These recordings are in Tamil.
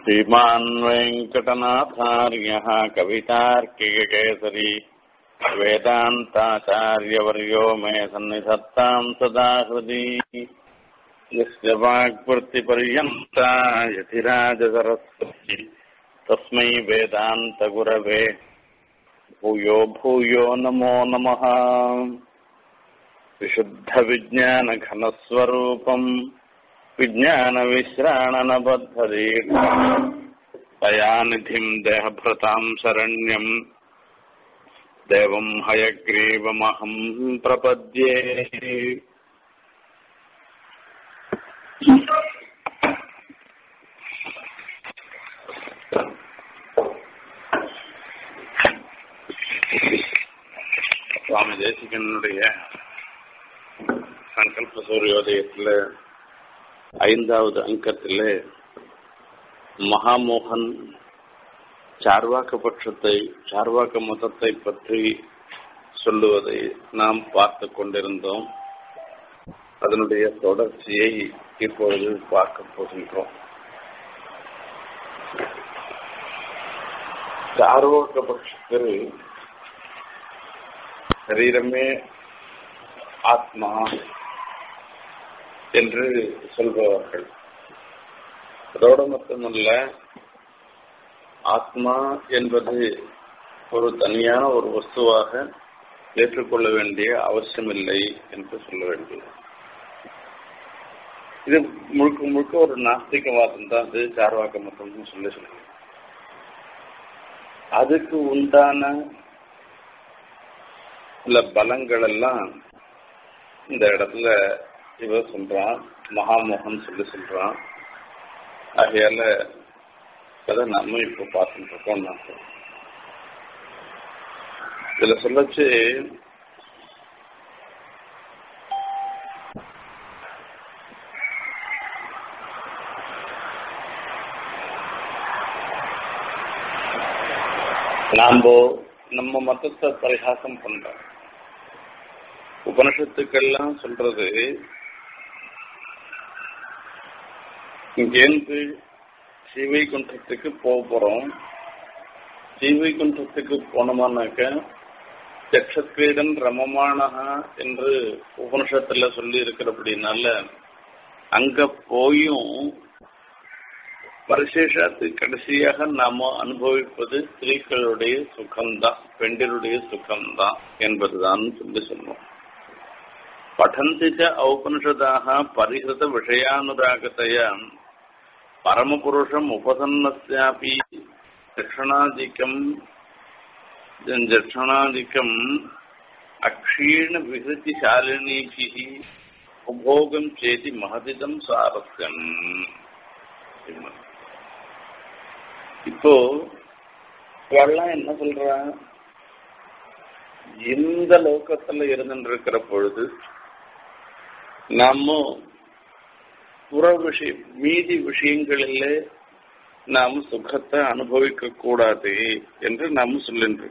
श्रीमान् वेङ्कटनाथार्यः कवितार्किककेसरी वेदान्ताचार्यवर्यो मे सन्निधत्ताम् सदा हृदि यस्य वाक्वृत्तिपर्यन्ता यतिराजसरस्वती तस्मै वेदान्तगुरवे भूयो भूयो नमो नमः विशुद्धविज्ञानघनस्वरूपम् विज्ञानविश्राणनबद्धदीर्घम् दयानिधिम् देहभृताम् शरण्यम् देवम् हयग्रीवमहम् प्रपद्ये சுவாமி தேசிகனுடைய சங்கல்ப சூரியோதயத்தில் ஐந்தாவது அங்கத்தில் மகாமோகன் சார்வாக்க பட்சத்தை சார்வாக்க மதத்தை பற்றி சொல்லுவதை நாம் பார்த்து கொண்டிருந்தோம் அதனுடைய தொடர்ச்சியை இப்பொழுது பார்க்க போகின்றோம் சார்வாக்க பட்சத்தில் சரீரமே ஆத்மா என்று சொல்பவர்கள் அதோடு மட்டுமல்ல ஆத்மா என்பது ஒரு தனியான ஒரு வஸ்துவாக ஏற்றுக்கொள்ள வேண்டிய அவசியமில்லை என்று சொல்ல வேண்டியது இது முழுக்க முழுக்க ஒரு நாஸ்திகவாதம் தான் அது சார்வாக்க மதம்னு சொல்லி சொல்லுங்க அதுக்கு உண்டான சில பலங்கள் எல்லாம் இந்த இடத்துல இவ சொல்றான் மகாமோகன் சொல்லி சொல்றான் ஆகையால அதை நம்ம இப்ப பார்த்துட்டு இருக்கோம் நான் இதுல சொல்லச்சு நாம நம்ம மதத்தை பரிகாசம் பண்றோம் உபனிஷத்துக்கெல்லாம் சொல்றது இங்கேருந்து ஸ்ரீவைகுண்டத்துக்கு போக போறோம் ஸ்ரீவைகுண்டத்துக்கு போனோமானாக்க ஜக்ஷத்வேதன் ரமமானகா என்று உபனிஷத்துல சொல்லி இருக்கிறபடினால அங்க போயும் பரிசேஷத்து கடைசியாக நாம அனுபவிப்பது ஸ்திரீகளுடைய சுகம்தான் பெண்டினுடைய சுகம்தான் என்பதுதான் சொல்லி சொன்னோம் படந்தி ஔபனிஷதாக பரிஹிருத விஷயானுராகத்தையா பரமபுருஷம் உபசன்னஸ்யாபி தட்சணாதிக்கம் ஜட்சணாதிக்கம் அக்ஷீண விகிருதிசாலினீபிகி உபோகம் சேதி மகதிதம் சாரஸ்யம் இப்போ இவெல்லாம் என்ன சொல்றா இந்த லோகத்துல இருந்துட்டு இருக்கிற பொழுது நாம புற விஷயம் மீதி விஷயங்களிலே நாம் சுகத்தை அனுபவிக்க கூடாது என்று நாம் சொல்லிட்டு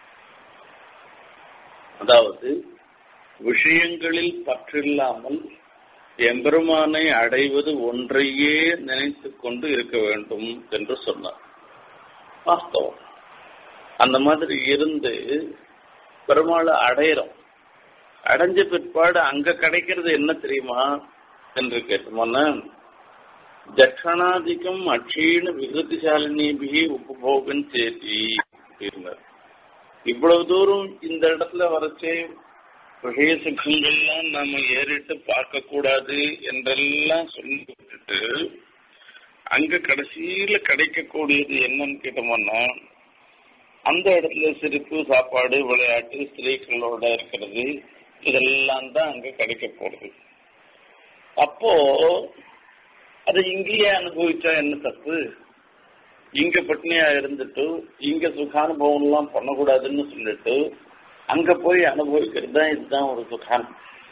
அதாவது விஷயங்களில் பற்றில்லாமல் எம்பெருமானை அடைவது ஒன்றையே நினைத்து கொண்டு இருக்க வேண்டும் என்று சொன்னார் வாஸ்தவம் அந்த மாதிரி இருந்து பெருமாளை அடையிறோம் அடைஞ்ச பிற்பாடு அங்க கிடைக்கிறது என்ன தெரியுமா என்று கேட்டோம்னா ஜட்சணாதிக்கம் அட்சீண விகிருதிசாலினிபிகி உபபோகன் சேதி இருந்தார் இவ்வளவு தூரம் இந்த இடத்துல வரைச்சே விஷய சுகங்கள்லாம் நாம ஏறிட்டு பார்க்க கூடாது என்றெல்லாம் சொல்லி விட்டுட்டு அங்க கடைசியில கிடைக்கக்கூடியது என்னன்னு கேட்டோம்னா அந்த இடத்துல சிரிப்பு சாப்பாடு விளையாட்டு ஸ்திரீகளோட இருக்கிறது இதெல்லாம் தான் அங்க கிடைக்க போறது அப்போ அதை இங்கேயே அனுபவிச்சா என்ன தப்பு இங்க பட்னியா இருந்துட்டு இங்க சுகானுபவம் எல்லாம் பண்ணக்கூடாதுன்னு சொல்லிட்டு அங்க போய் அனுபவிக்கிறது தான் இதுதான் ஒரு சுகான்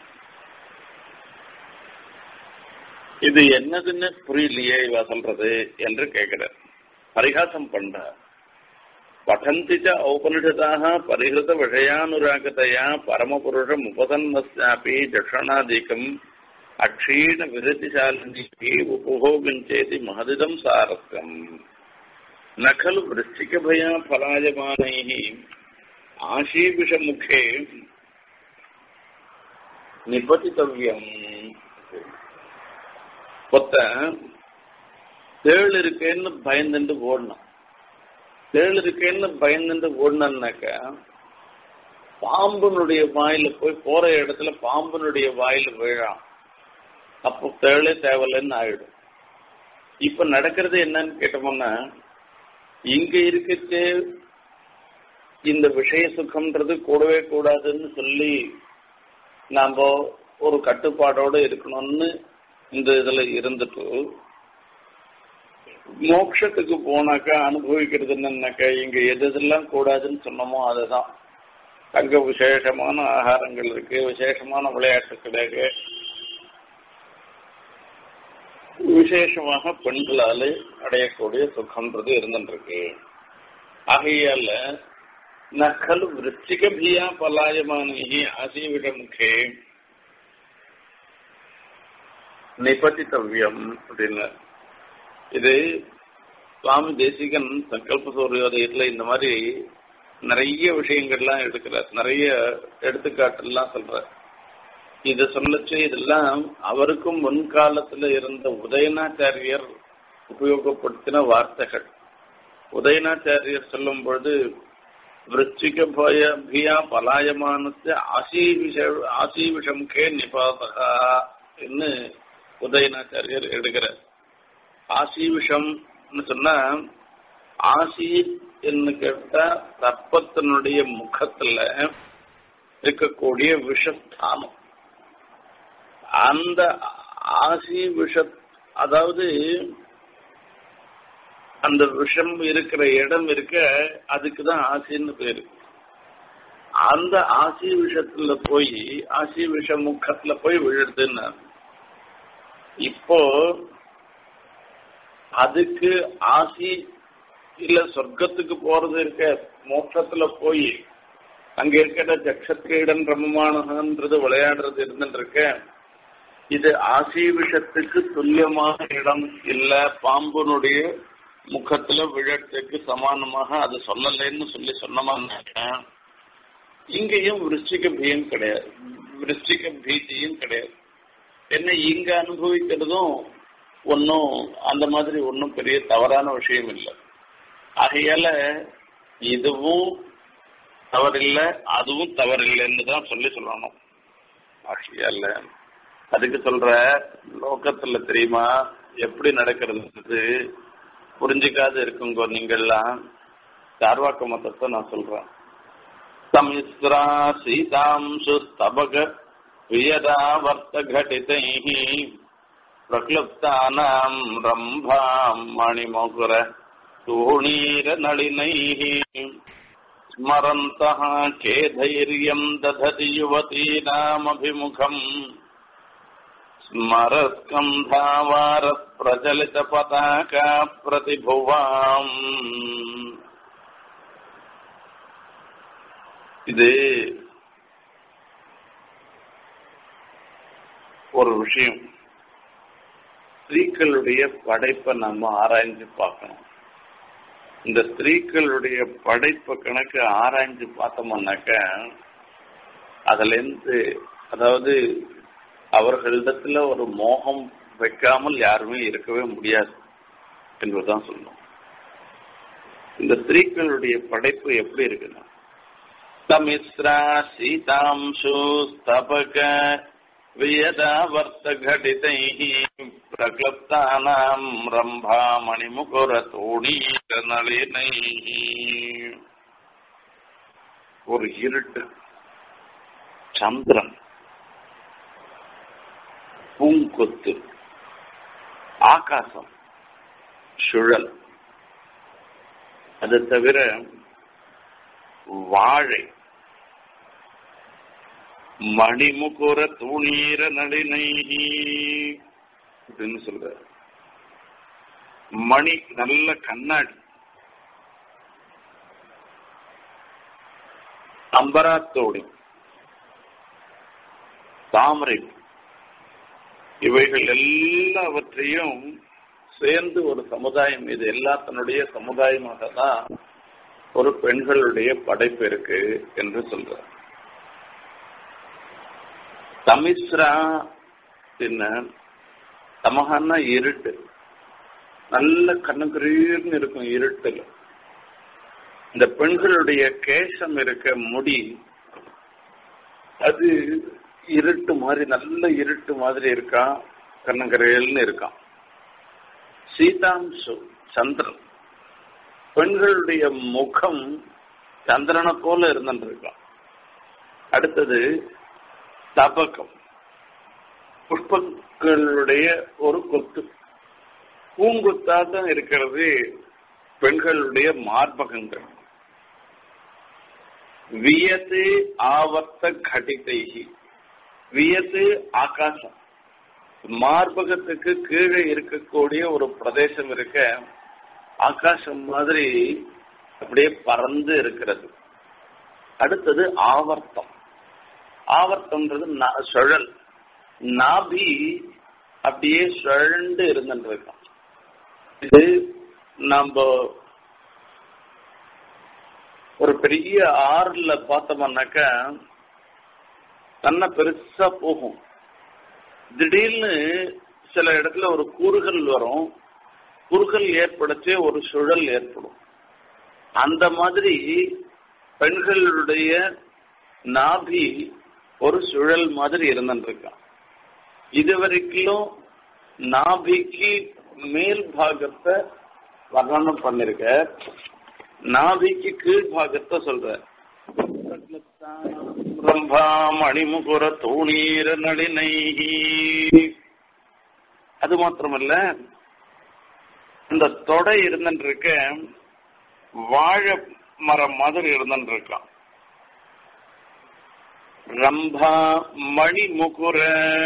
இது என்னதுன்னு புரியலையே இவ சொல்றது என்று கேட்கிறார் பரிகாசம் பண்ற படந்தி ஔபனிஷதாக பரிஹிருத விஷயானுராகதையா பரமபுருஷம் உபசன்னஸ்யாபி தட்சணாதிக்கம் அக்ஷீண விருத்திசாலினி உபபோகிஞ்சேதி மகதிதம் சாரஸ்யம் நகலு விருச்சிகபயா பலாயமானை ஆசீபிஷமுகே நிபதித்தவியம் ஒத்த தேள் இருக்கேன்னு பயந்துட்டு ஓடணும் தேள் இருக்கேன்னு பயந்துட்டு ஓடணும்னாக்க பாம்புனுடைய வாயில போய் போற இடத்துல பாம்புனுடைய வாயில விழாம் அப்போ தேளே தேவையில்லைன்னு ஆயிடும் இப்ப நடக்கிறது என்னன்னு கேட்டோம்னா இங்க இருக்கிறது இந்த விஷய சுகம்ன்றது கூடவே கூடாதுன்னு சொல்லி நாம ஒரு கட்டுப்பாடோட இருக்கணும்னு இந்த இதுல இருந்துட்டு மோட்சத்துக்கு போனாக்கா அனுபவிக்கிறது என்னன்னாக்கா இங்க எது எதெல்லாம் கூடாதுன்னு சொன்னோமோ அதுதான் அங்க விசேஷமான ஆகாரங்கள் இருக்கு விசேஷமான விளையாட்டுகள் இருக்கு விசேஷமாக பெண்களால அடையக்கூடிய சுகம்ன்றது இருந்துருக்கு ஆகையால நகல் விருச்சிகபியா பலாயமானி ஆசீவிடமுகே நிபதித்தவ்யம் அப்படின்னு இது சுவாமி தேசிகன் சங்கல்ப சூரியோதயத்துல இந்த மாதிரி நிறைய விஷயங்கள்லாம் எடுக்கிறார் நிறைய எடுத்துக்காட்டெல்லாம் சொல்றார் இது சொல்லச்சு இதெல்லாம் அவருக்கும் முன்காலத்துல இருந்த உதயநாச்சாரியர் உபயோகப்படுத்தின வார்த்தைகள் உதயநாச்சாரியர் சொல்லும் பொழுது விருச்சிக பய பியா பலாயமானத்து ஆசீவிஷ ஆசீவிஷம் கே நிபாதகா என்று உதயநாச்சாரியர் எடுக்கிறார் ஆசீவிஷம் சொன்னா ஆசி என்று கேட்டா தர்ப்பத்தினுடைய முகத்துல இருக்கக்கூடிய விஷஸ்தானம் அந்த ஆசி விஷ அதாவது அந்த விஷம் இருக்கிற இடம் இருக்க அதுக்கு தான் ஆசின்னு பேரு அந்த ஆசி விஷத்துல போய் ஆசி விஷ முகத்துல போய் விழுதுன்னு இப்போ அதுக்கு ஆசி இல்ல சொர்க்கத்துக்கு போறது இருக்க மோட்சத்துல போய் அங்க இருக்கிற ஜக்ஷத்ரீடன் ரமமானன்றது விளையாடுறது இருந்துட்டு இருக்க இது ஆசி விஷத்துக்கு துல்லியமான இடம் இல்ல பாம்புனுடைய முகத்துல விழத்துக்கு சமானமாக அது சொல்லலைன்னு சொல்லி சொன்னமான்னாக்க இங்கேயும் விருச்சிக பீயம் கிடையாது விருச்சிக பீதியும் கிடையாது என்ன இங்க அனுபவிக்கிறதும் ஒன்னும் அந்த மாதிரி ஒன்னும் பெரிய தவறான விஷயம் இல்லை ஆகையால இதுவும் தவறில்லை அதுவும் தவறில்லைன்னு தான் சொல்லி சொல்லணும் ஆகையால அதுக்கு சொல்ற லோகத்துல தெரியுமா எப்படி நடக்கிறது புரிஞ்சுக்காது இருக்குங்கோ நீங்கள்லாம் சார்வாக்க மதத்தை நான் சொல்றேன் சமிஸ்ரா சீதாம்சு ஸ்தபக வியதா வர்த்த கடிதை பிரக்லுப்தானாம் ரம்பாம் மணிமுகுர தூணீர நளினைः स्मरन्तः खेधैर्यम् दधति युवतीनामभिमुखम् स्मरस्कन्धावारः प्रचलितपताका प्रतिभुवाम् இது ஒரு விஷயம் ஸ்திரீக்களுடைய படைப்பை நம்ம ஆராய்ஞ்சு பார்க்கணும் இந்த ஸ்திரீக்களுடைய படைப்பு கணக்கு ஆராய்ஞ்சு பார்த்தோம்னாக்க அதுல இருந்து அதாவது அவர்களிடத்துல ஒரு மோகம் வைக்காமல் யாருமே இருக்கவே முடியாது என்பதுதான் சொல்லணும் இந்த ஸ்திரீக்களுடைய படைப்பு எப்படி இருக்குன்னா சமிஸ்ரா சீதாம்சு ஸ்தபக வியதாவர்த்தகடிதைः பிரக்லப்தானாம் ரம்பா மணிமுகுரத்தோணீரநளினைः ஒரு இருட்டு சந்திரன் பூங்கொத்து ஆகாசம் சுழல் அது தவிர வாழை மணிமுகுர தூணீர நளினை அப்படின்னு சொல்ற மணி நல்ல கண்ணாடி அம்பராத்தோடு தாமரை இவைகள் எல்லாவற்றையும் சேர்ந்து ஒரு சமுதாயம் இது எல்லாத்தனுடைய சமுதாயமாக தான் ஒரு பெண்களுடைய படைப்பு இருக்கு என்று சொல்றார் தமிஸ்ரா என்ன தமகன்னா இருட்டு நல்ல கண்ணுக்குறீர்னு இருக்கும் இருட்டுல இந்த பெண்களுடைய கேசம் இருக்க முடி அது இருட்டு மாதிரி நல்ல இருட்டு மாதிரி இருக்கான் கண்ணங்கரையல்னு இருக்கான் சீதாம்சு சந்திரன் பெண்களுடைய முகம் சந்திரனை போல இருந்துருக்கான் அடுத்தது தபகம் புஷ்பங்களுடைய ஒரு கொத்து பூங்கொத்தாக இருக்கிறது பெண்களுடைய மார்பகங்கள் வியத்து ஆவர்த்த கடிதைகி வியத்து ஆகாசம் மார்பகத்துக்கு கீழே இருக்கக்கூடிய ஒரு பிரதேசம் இருக்க ஆகாசம் மாதிரி அப்படியே பறந்து இருக்கிறது அடுத்தது ஆவர்த்தம் ஆவர்த்தம்ன்றது சுழல் நாபி அப்படியே சுழண்டு இருந்துட்டு இருக்கோம் இது நம்ம ஒரு பெரிய ஆறுல பார்த்தோம்னாக்க தன்னை பெருசா போகும் திடீர்னு சில இடத்துல ஒரு கூறுகள் வரும் குறுகல் ஏற்படுத்தி ஒரு சுழல் ஏற்படும் அந்த மாதிரி பெண்களுடைய நாபி ஒரு சுழல் மாதிரி இருந்துருக்கான் இதுவரைக்கும் நாபிக்கு மேல் பாகத்தை வர்ணனம் பண்ணிருக்க நாபிக்கு கீழ் பாகத்தை சொல்ற பிரம்பா மணிமுகுர தூணீர நளினை அது மாத்திரமல்ல இந்த தொடை இருந்துருக்க வாழை மரம் மாதிரி இருந்துருக்கான் ரம்பா மணி முகுர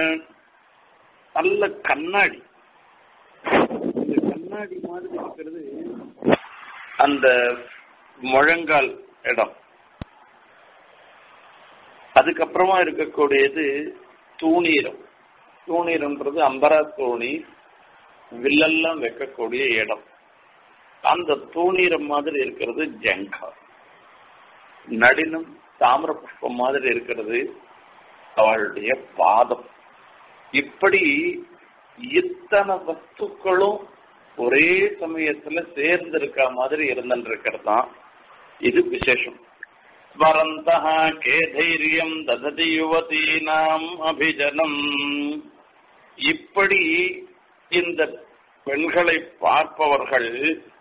நல்ல கண்ணாடி இந்த கண்ணாடி மாதிரி இருக்கிறது அந்த முழங்கால் இடம் அதுக்கப்புறமா இருக்கக்கூடியது தூணீரம் தூணீரம்ன்றது அம்பரா தூணி வில்லெல்லாம் வைக்கக்கூடிய இடம் அந்த தூணீரம் மாதிரி இருக்கிறது ஜங்கா நடினம் தாமிர புஷ்பம் மாதிரி இருக்கிறது அவளுடைய பாதம் இப்படி இத்தனை வஸ்துக்களும் ஒரே சமயத்துல சேர்ந்து இருக்க மாதிரி இருந்துருக்கிறது தான் இது விசேஷம் ஸ்மரந்தா கே தைரியம் தததி யுவதீனாம் அபிஜனம் இப்படி இந்த பெண்களை பார்ப்பவர்கள்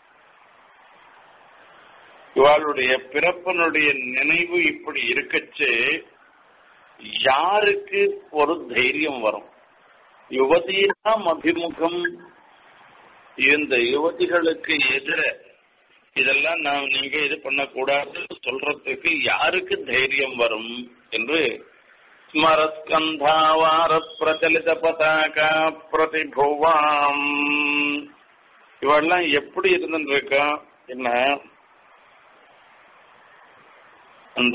இவளுடைய பிறப்பனுடைய நினைவு இப்படி இருக்கச்சு யாருக்கு ஒரு தைரியம் வரும் யுவதீனாம் அபிமுகம் இந்த யுவதிகளுக்கு எதிர இதெல்லாம் நான் நீங்க இது பண்ணக்கூடாது சொல்றதுக்கு யாருக்கு தைரியம் வரும் என்று ஸ்மரஸ்கந்தாவார பிரச்சலித பதாகா பிரதிபுவாம் இவெல்லாம் எப்படி இருந்துருக்கா என்ன அந்த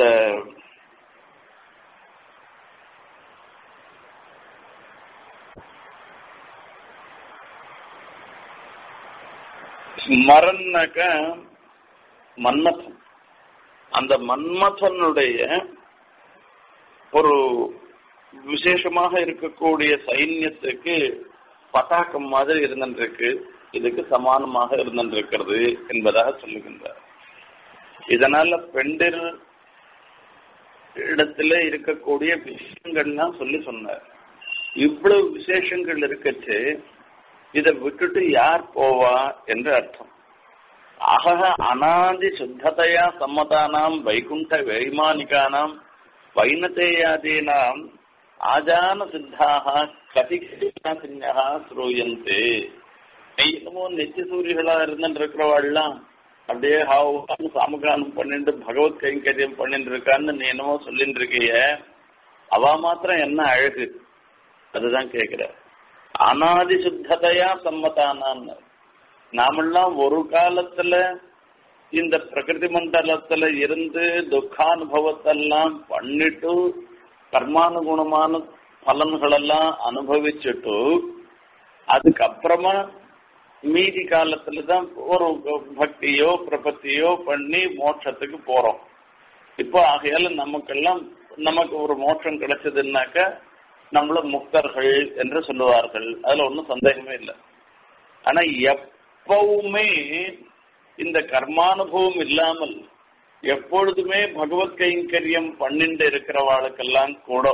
ஸ்மரன்னாக்க மன்மதன் அந்த மன்மதனுடைய ஒரு விசேஷமாக இருக்கக்கூடிய சைன்யத்துக்கு பதாக்கம் மாதிரி இருந்திருக்கு இதுக்கு சமானமாக இருந்திருக்கிறது என்பதாக சொல்லுகின்றார் இதனால பெண்டில் இடத்துல இருக்கக்கூடிய விஷயங்கள்லாம் சொல்லி சொன்னார் இவ்வளவு விசேஷங்கள் இருக்கச்சு இதை விட்டுட்டு யார் போவா என்று அர்த்தம் அகக அனாதி சுத்ததையா சம்மதானாம் வைகுண்ட வைமானிகானாம் வைனதேயாதீனாம் ஆஜான சித்தாக கதிகா ஸ்ரூயந்தே என்னமோ நெத்தி சூரியர்களா இருந்துட்டு இருக்கிறவாள்லாம் அப்படியே ஹாவும் சாமகானம் பண்ணிட்டு பகவத் கைங்கரியம் பண்ணிட்டு இருக்கான்னு நீ என்னமோ சொல்லிட்டு இருக்கிய அவ மாத்திரம் என்ன அழகு அதுதான் கேக்குற அனாதி சுத்ததையா சம்மதானான்னு நாமெல்லாம் ஒரு காலத்துல இந்த பிரகிருதி மண்டலத்துல இருந்து துக்கானுபவத்தெல்லாம் பண்ணிட்டு கர்மானுகுணமான பலன்களெல்லாம் அனுபவிச்சுட்டு அதுக்கப்புறமா மீதி காலத்துல தான் ஒரு பக்தியோ பிரபத்தியோ பண்ணி மோட்சத்துக்கு போறோம் இப்போ ஆகையால நமக்கெல்லாம் நமக்கு ஒரு மோட்சம் கிடைச்சதுன்னாக்க நம்மள முக்தர்கள் என்று சொல்லுவார்கள் அதுல ஒன்றும் சந்தேகமே இல்லை ஆனா எப்பவுமே இந்த கர்மானுபவம் இல்லாமல் எப்பொழுதுமே பகவத் கைங்கரியம் பண்ணிட்டு இருக்கிறவாளுக்கெல்லாம் கூட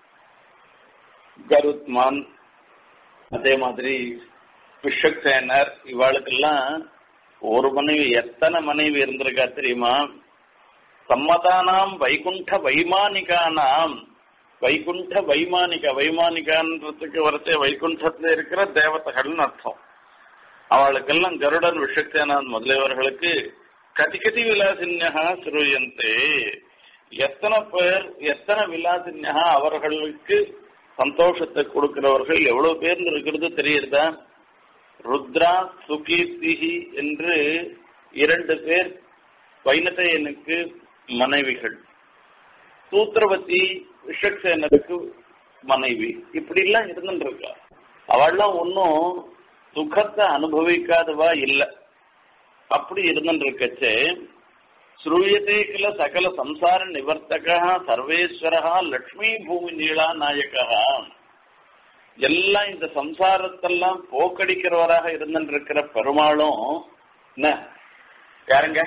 கருத்மான் அதே மாதிரி விஸ்வக்சேனர் இவாளுக்கெல்லாம் ஒரு மனைவி எத்தனை மனைவி இருந்திருக்கா தெரியுமா சம்மதானாம் வைகுண்ட வைமானிகானாம் வைகுண்ட வைமானிகா வைமானிகான்றதுக்கு வரத்தே வைகுண்டத்துல இருக்கிற தேவதைகள்னு அர்த்தம் அவளுக்கெல்லாம் கருடன் விஷக்சேனான் முதலியவர்களுக்கு கதிகதி விலாசின்யா சுருயந்தே எத்தனை பேர் எத்தனை விலாசின்யா அவர்களுக்கு சந்தோஷத்தை கொடுக்கிறவர்கள் எவ்வளவு பேர் இருக்கிறது தெரியுதா ருத்ரா சுகீர்த்திகி என்று இரண்டு பேர் வைனத்தையனுக்கு மனைவிகள் சூத்திரவதி விஷக்சேனருக்கு மனைவி இப்படி எல்லாம் இருந்துருக்கா அவள்லாம் ஒன்னும் சுகத்தை அனுபவிக்காதவா இல்ல அப்படி இருந்துருக்கச்சே ஸ்ரூயதே கில சகல சம்சார நிவர்த்தகா சர்வேஸ்வரா லக்ஷ்மி பூமி நீளா நாயகா எல்லாம் இந்த சம்சாரத்தெல்லாம் போக்கடிக்கிறவராக இருந்துருக்கிற பெருமாளும் என்ன யாருங்க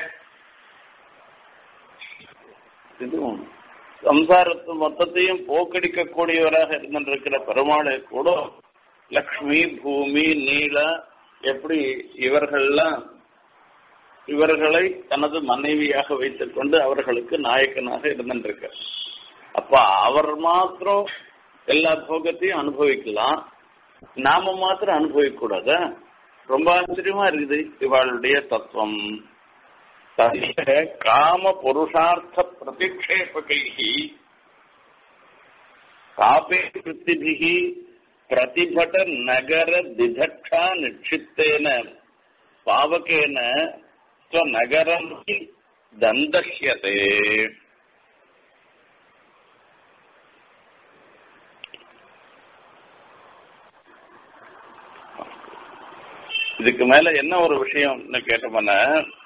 இதுவும் சம்சாரத்து மொத்தத்தையும் போக்கடிக்க கூடியவராக இருந்திருக்கிற பெருமாளை கூட லக்ஷ்மி பூமி நீல எப்படி இவர்கள்லாம் இவர்களை தனது மனைவியாக வைத்துக் கொண்டு அவர்களுக்கு நாயக்கனாக இருந்திருக்க அப்ப அவர் மாத்திரம் எல்லா போகத்தையும் அனுபவிக்கலாம் நாம மாத்திரம் அனுபவிக்க கூடாதா ரொம்ப ஆச்சரியமா இருக்குது இவளுடைய தத்துவம் காம புருஷார்த்த பிரதிக்ஷேபகை காபே விற்த்திபிகி பிரதிபட நகர திதக்ஷா நிட்சித்தேன பாவகேன ஸ்வநகரம் தந்தஷ்யதே இதுக்கு மேல என்ன ஒரு விஷயம் கேட்டோம்னா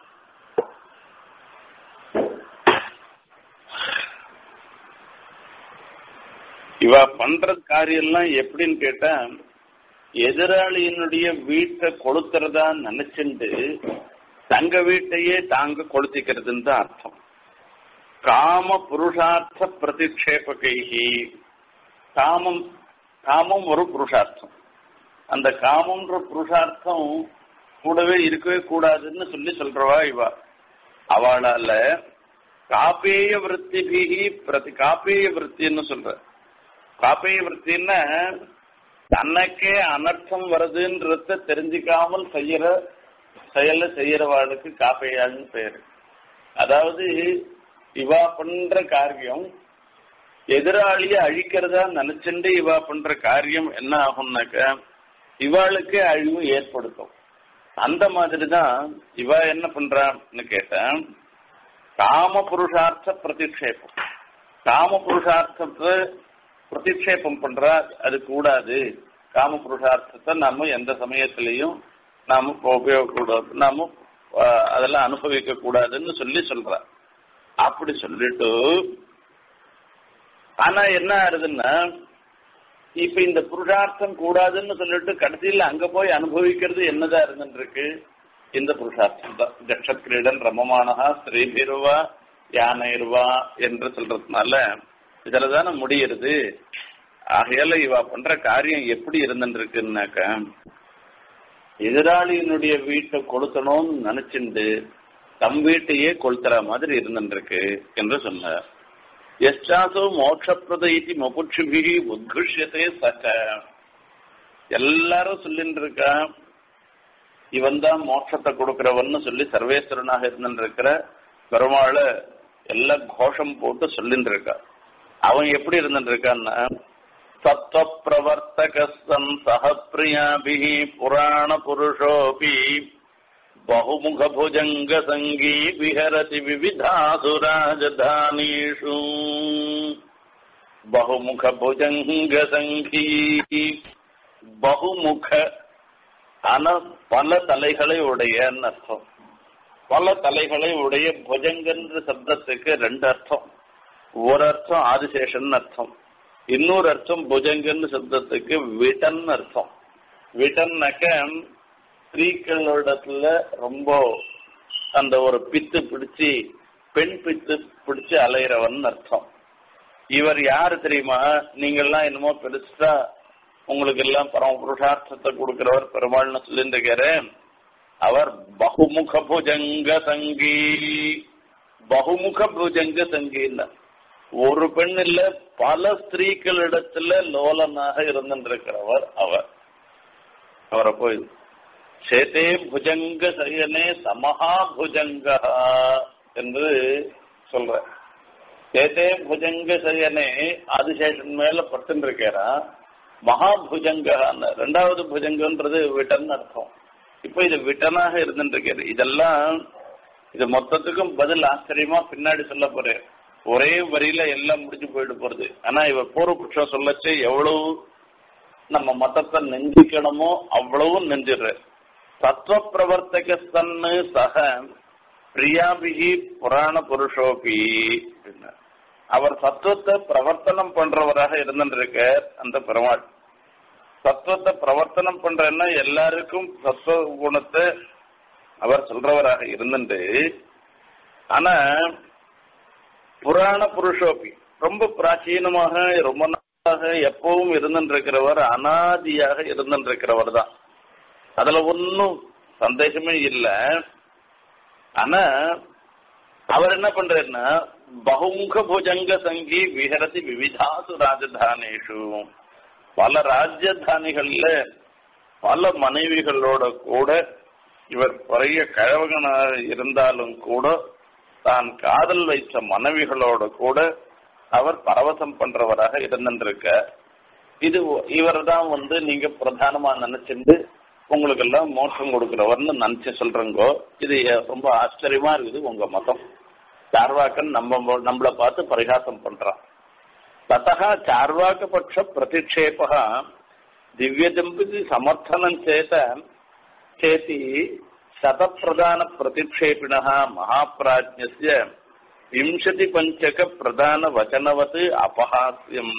இவ பண்ற காரியம்லாம் எப்படின்னு கேட்டா எதிராளியினுடைய வீட்டை கொளுத்துறதா நினைச்சுண்டு தங்க வீட்டையே தாங்க கொளுத்திக்கிறதுன்னு தான் அர்த்தம் காம புருஷார்த்த பிரதிக்ஷேபகைகி காமம் காமம் ஒரு புருஷார்த்தம் அந்த காமம்ன்ற புருஷார்த்தம் கூடவே இருக்கவே கூடாதுன்னு சொல்லி சொல்றவா இவா அவளால காப்பேய விற்த்திபிகி பிரதி காப்பேய விற்த்தின்னு சொல்ற காப்பேய விற்த்தின்னா தனக்கே அனர்த்தம் வருதுன்றத தெரிஞ்சுக்காமல் செய்யற செயல செய்யறவாளுக்கு காப்பையாள்னு பேரு அதாவது இவா பண்ற காரியம் எதிராளிய அழிக்கிறதா நினைச்சுட்டு இவா பண்ற காரியம் என்ன ஆகும்னாக்க இவாளுக்கு அழிவு ஏற்படுத்தும் அந்த மாதிரிதான் இவ என்ன பண்றான்னு கேட்டேன் காம புருஷார்த்த பிரதிக்ஷேபம் காம புருஷார்த்தத்தை பிரதிக்ஷேபம் பண்றா அது கூடாது காம புருஷார்த்தத்தை நாம எந்த சமயத்திலையும் நாம உபயோகக்கூடாது நாம அதெல்லாம் அனுபவிக்க கூடாதுன்னு சொல்லி சொல்ற அப்படி சொல்லிட்டு ஆனா என்ன ஆறுதுன்னா இப்ப இந்த புருஷார்த்தம் கூடாதுன்னு சொல்லிட்டு கடைசியில் அங்க போய் அனுபவிக்கிறது என்னதான் இருந்துருக்கு இந்த புருஷார்த்தம் தான் தட்சக்கிரீடன் ரமமானகா ஸ்ரீபிருவா யானைருவா என்று சொல்றதுனால இதுல தானே முடியறது ஆகையால இவ பண்ற காரியம் எப்படி இருந்துருக்குன்னாக்க எதிராளியினுடைய வீட்டை கொளுத்தணும்னு நினைச்சுண்டு தம் வீட்டையே கொளுத்துற மாதிரி இருந்துருக்கு என்று சொன்னார் எஸ்டாசோ மோட்சப்பிரத இத்தி மபுட்சுபிகி உத்கிருஷ்யத்தே சக எல்லாரும் சொல்லிட்டு இருக்கா இவன் தான் மோட்சத்தை கொடுக்கிறவன்னு சொல்லி சர்வேஸ்வரனாக இருந்துருக்கிற பெருமாளை எல்லாம் கோஷம் போட்டு சொல்லிட்டு இருக்கா அவன் எப்படி இருந்துட்டு இருக்கான்னா சத்வ பிரவர்த்தகன் சகப்பிரியாபிகி புராண புருஷோபி பகுமுக புஜங்க சங்கி விஹரதி விவிதாசு ராஜதானீஷு பகுமுக புஜங்க சங்கி பகுமுக ஆனா பல தலைகளை உடையன்னு அர்த்தம் பல தலைகளை உடைய புஜங்கன்ற சப்தத்துக்கு ரெண்டு அர்த்தம் ஒரு அர்த்தம் ஆதிசேஷன் அர்த்தம் இன்னொரு அர்த்தம் புஜங்கன்னு சப்தத்துக்கு விட்டன் அர்த்தம் விட்டன்னாக்க ஸ்திரீக்களோடத்துல ரொம்ப அந்த ஒரு பித்து பிடிச்சி பெண் பித்து பிடிச்சு அலையிறவன் அர்த்தம் இவர் யாரு தெரியுமா நீங்கெல்லாம் என்னமோ பெருசா உங்களுக்கு எல்லாம் பரம புருஷார்த்தத்தை கொடுக்கிறவர் பெருமாள்னு சொல்லிட்டு இருக்கிறேன் அவர் பகுமுக புஜங்க சங்கி பகுமுக புஜங்க சங்கின்னு ஒரு பெண் இல்ல பல ஸ்திரீக்களிடத்துல லோலனாக இருந்திருக்கிறவர் அவர் அவரை போய் சேதே புஜங்க சயனே சமஹா புஜங்க என்று சொல்ற சேதே புஜங்க சயனே ஆதிசேஷன் மேல பட்டு இருக்கிறா மகாபுஜங்கன்னு ரெண்டாவது புஜங்கன்றது விட்டன் அர்த்தம் இப்ப இது விட்டனாக இருந்துட்டு இதெல்லாம் இது மொத்தத்துக்கும் பதில் ஆச்சரியமா பின்னாடி சொல்ல போறேன் ஒரே வரியில எல்லாம் முடிஞ்சு போயிட்டு போறது ஆனா இவ பூர்வபுஷம் சொல்லச்சு எவ்வளவு நம்ம மதத்தை நெஞ்சிக்கணுமோ அவ்வளவு நெஞ்சிடுற தத்துவ பிரவர்த்தக சன்னு சக பிரியாபிகி புராண புருஷோபி அவர் தத்துவத்தை பிரவர்த்தனம் பண்றவராக இருந்துருக்க அந்த பெருமாள் தத்துவத்தை பிரவர்த்தனம் பண்றன்னா எல்லாருக்கும் தத்துவ குணத்தை அவர் சொல்றவராக இருந்துட்டு ஆனா புராண புருஷோபி ரொம்ப பிராச்சீனமாக ரொம்ப நாளாக எப்பவும் இருந்துருக்கிறவர் அனாதியாக இருந்துருக்கிறவர் தான் அதுல ஒன்னும் சந்தேகமே இல்லை ஆனா அவர் என்ன பண்றாருன்னா பகுமுக புஜங்க சங்கி விஹரதி விவிதாசு ராஜதானேஷு பல ராஜதானிகள்ல பல மனைவிகளோட கூட இவர் பெரிய கழவகனாக இருந்தாலும் கூட தான் காதல் வைத்த மனைவிகளோட கூட அவர் பரவசம் பண்றவராக இருந்திருக்க இது இவர் தான் வந்து நீங்க பிரதானமா நினைச்சிருந்து உங்களுக்கு எல்லாம் மோட்சம் கொடுக்கிறவர்னு நினைச்சு சொல்றங்கோ இது ரொம்ப ஆச்சரியமா இருக்குது உங்க மதம் சார்வாக்கன் நம்ம நம்மளை பார்த்து பரிகாசம் பண்றான் தத்தா சார்வாக்க பட்ச பிரதிஷேப திவ்ய தம்பதி சமர்த்தனம் சேத சேதி சதப்பிரதான பிரதிஷேபிண மகாபிராஜ்ய விம்சதி பஞ்சக பிரதான வச்சனவத் அபஹாஸ்யம்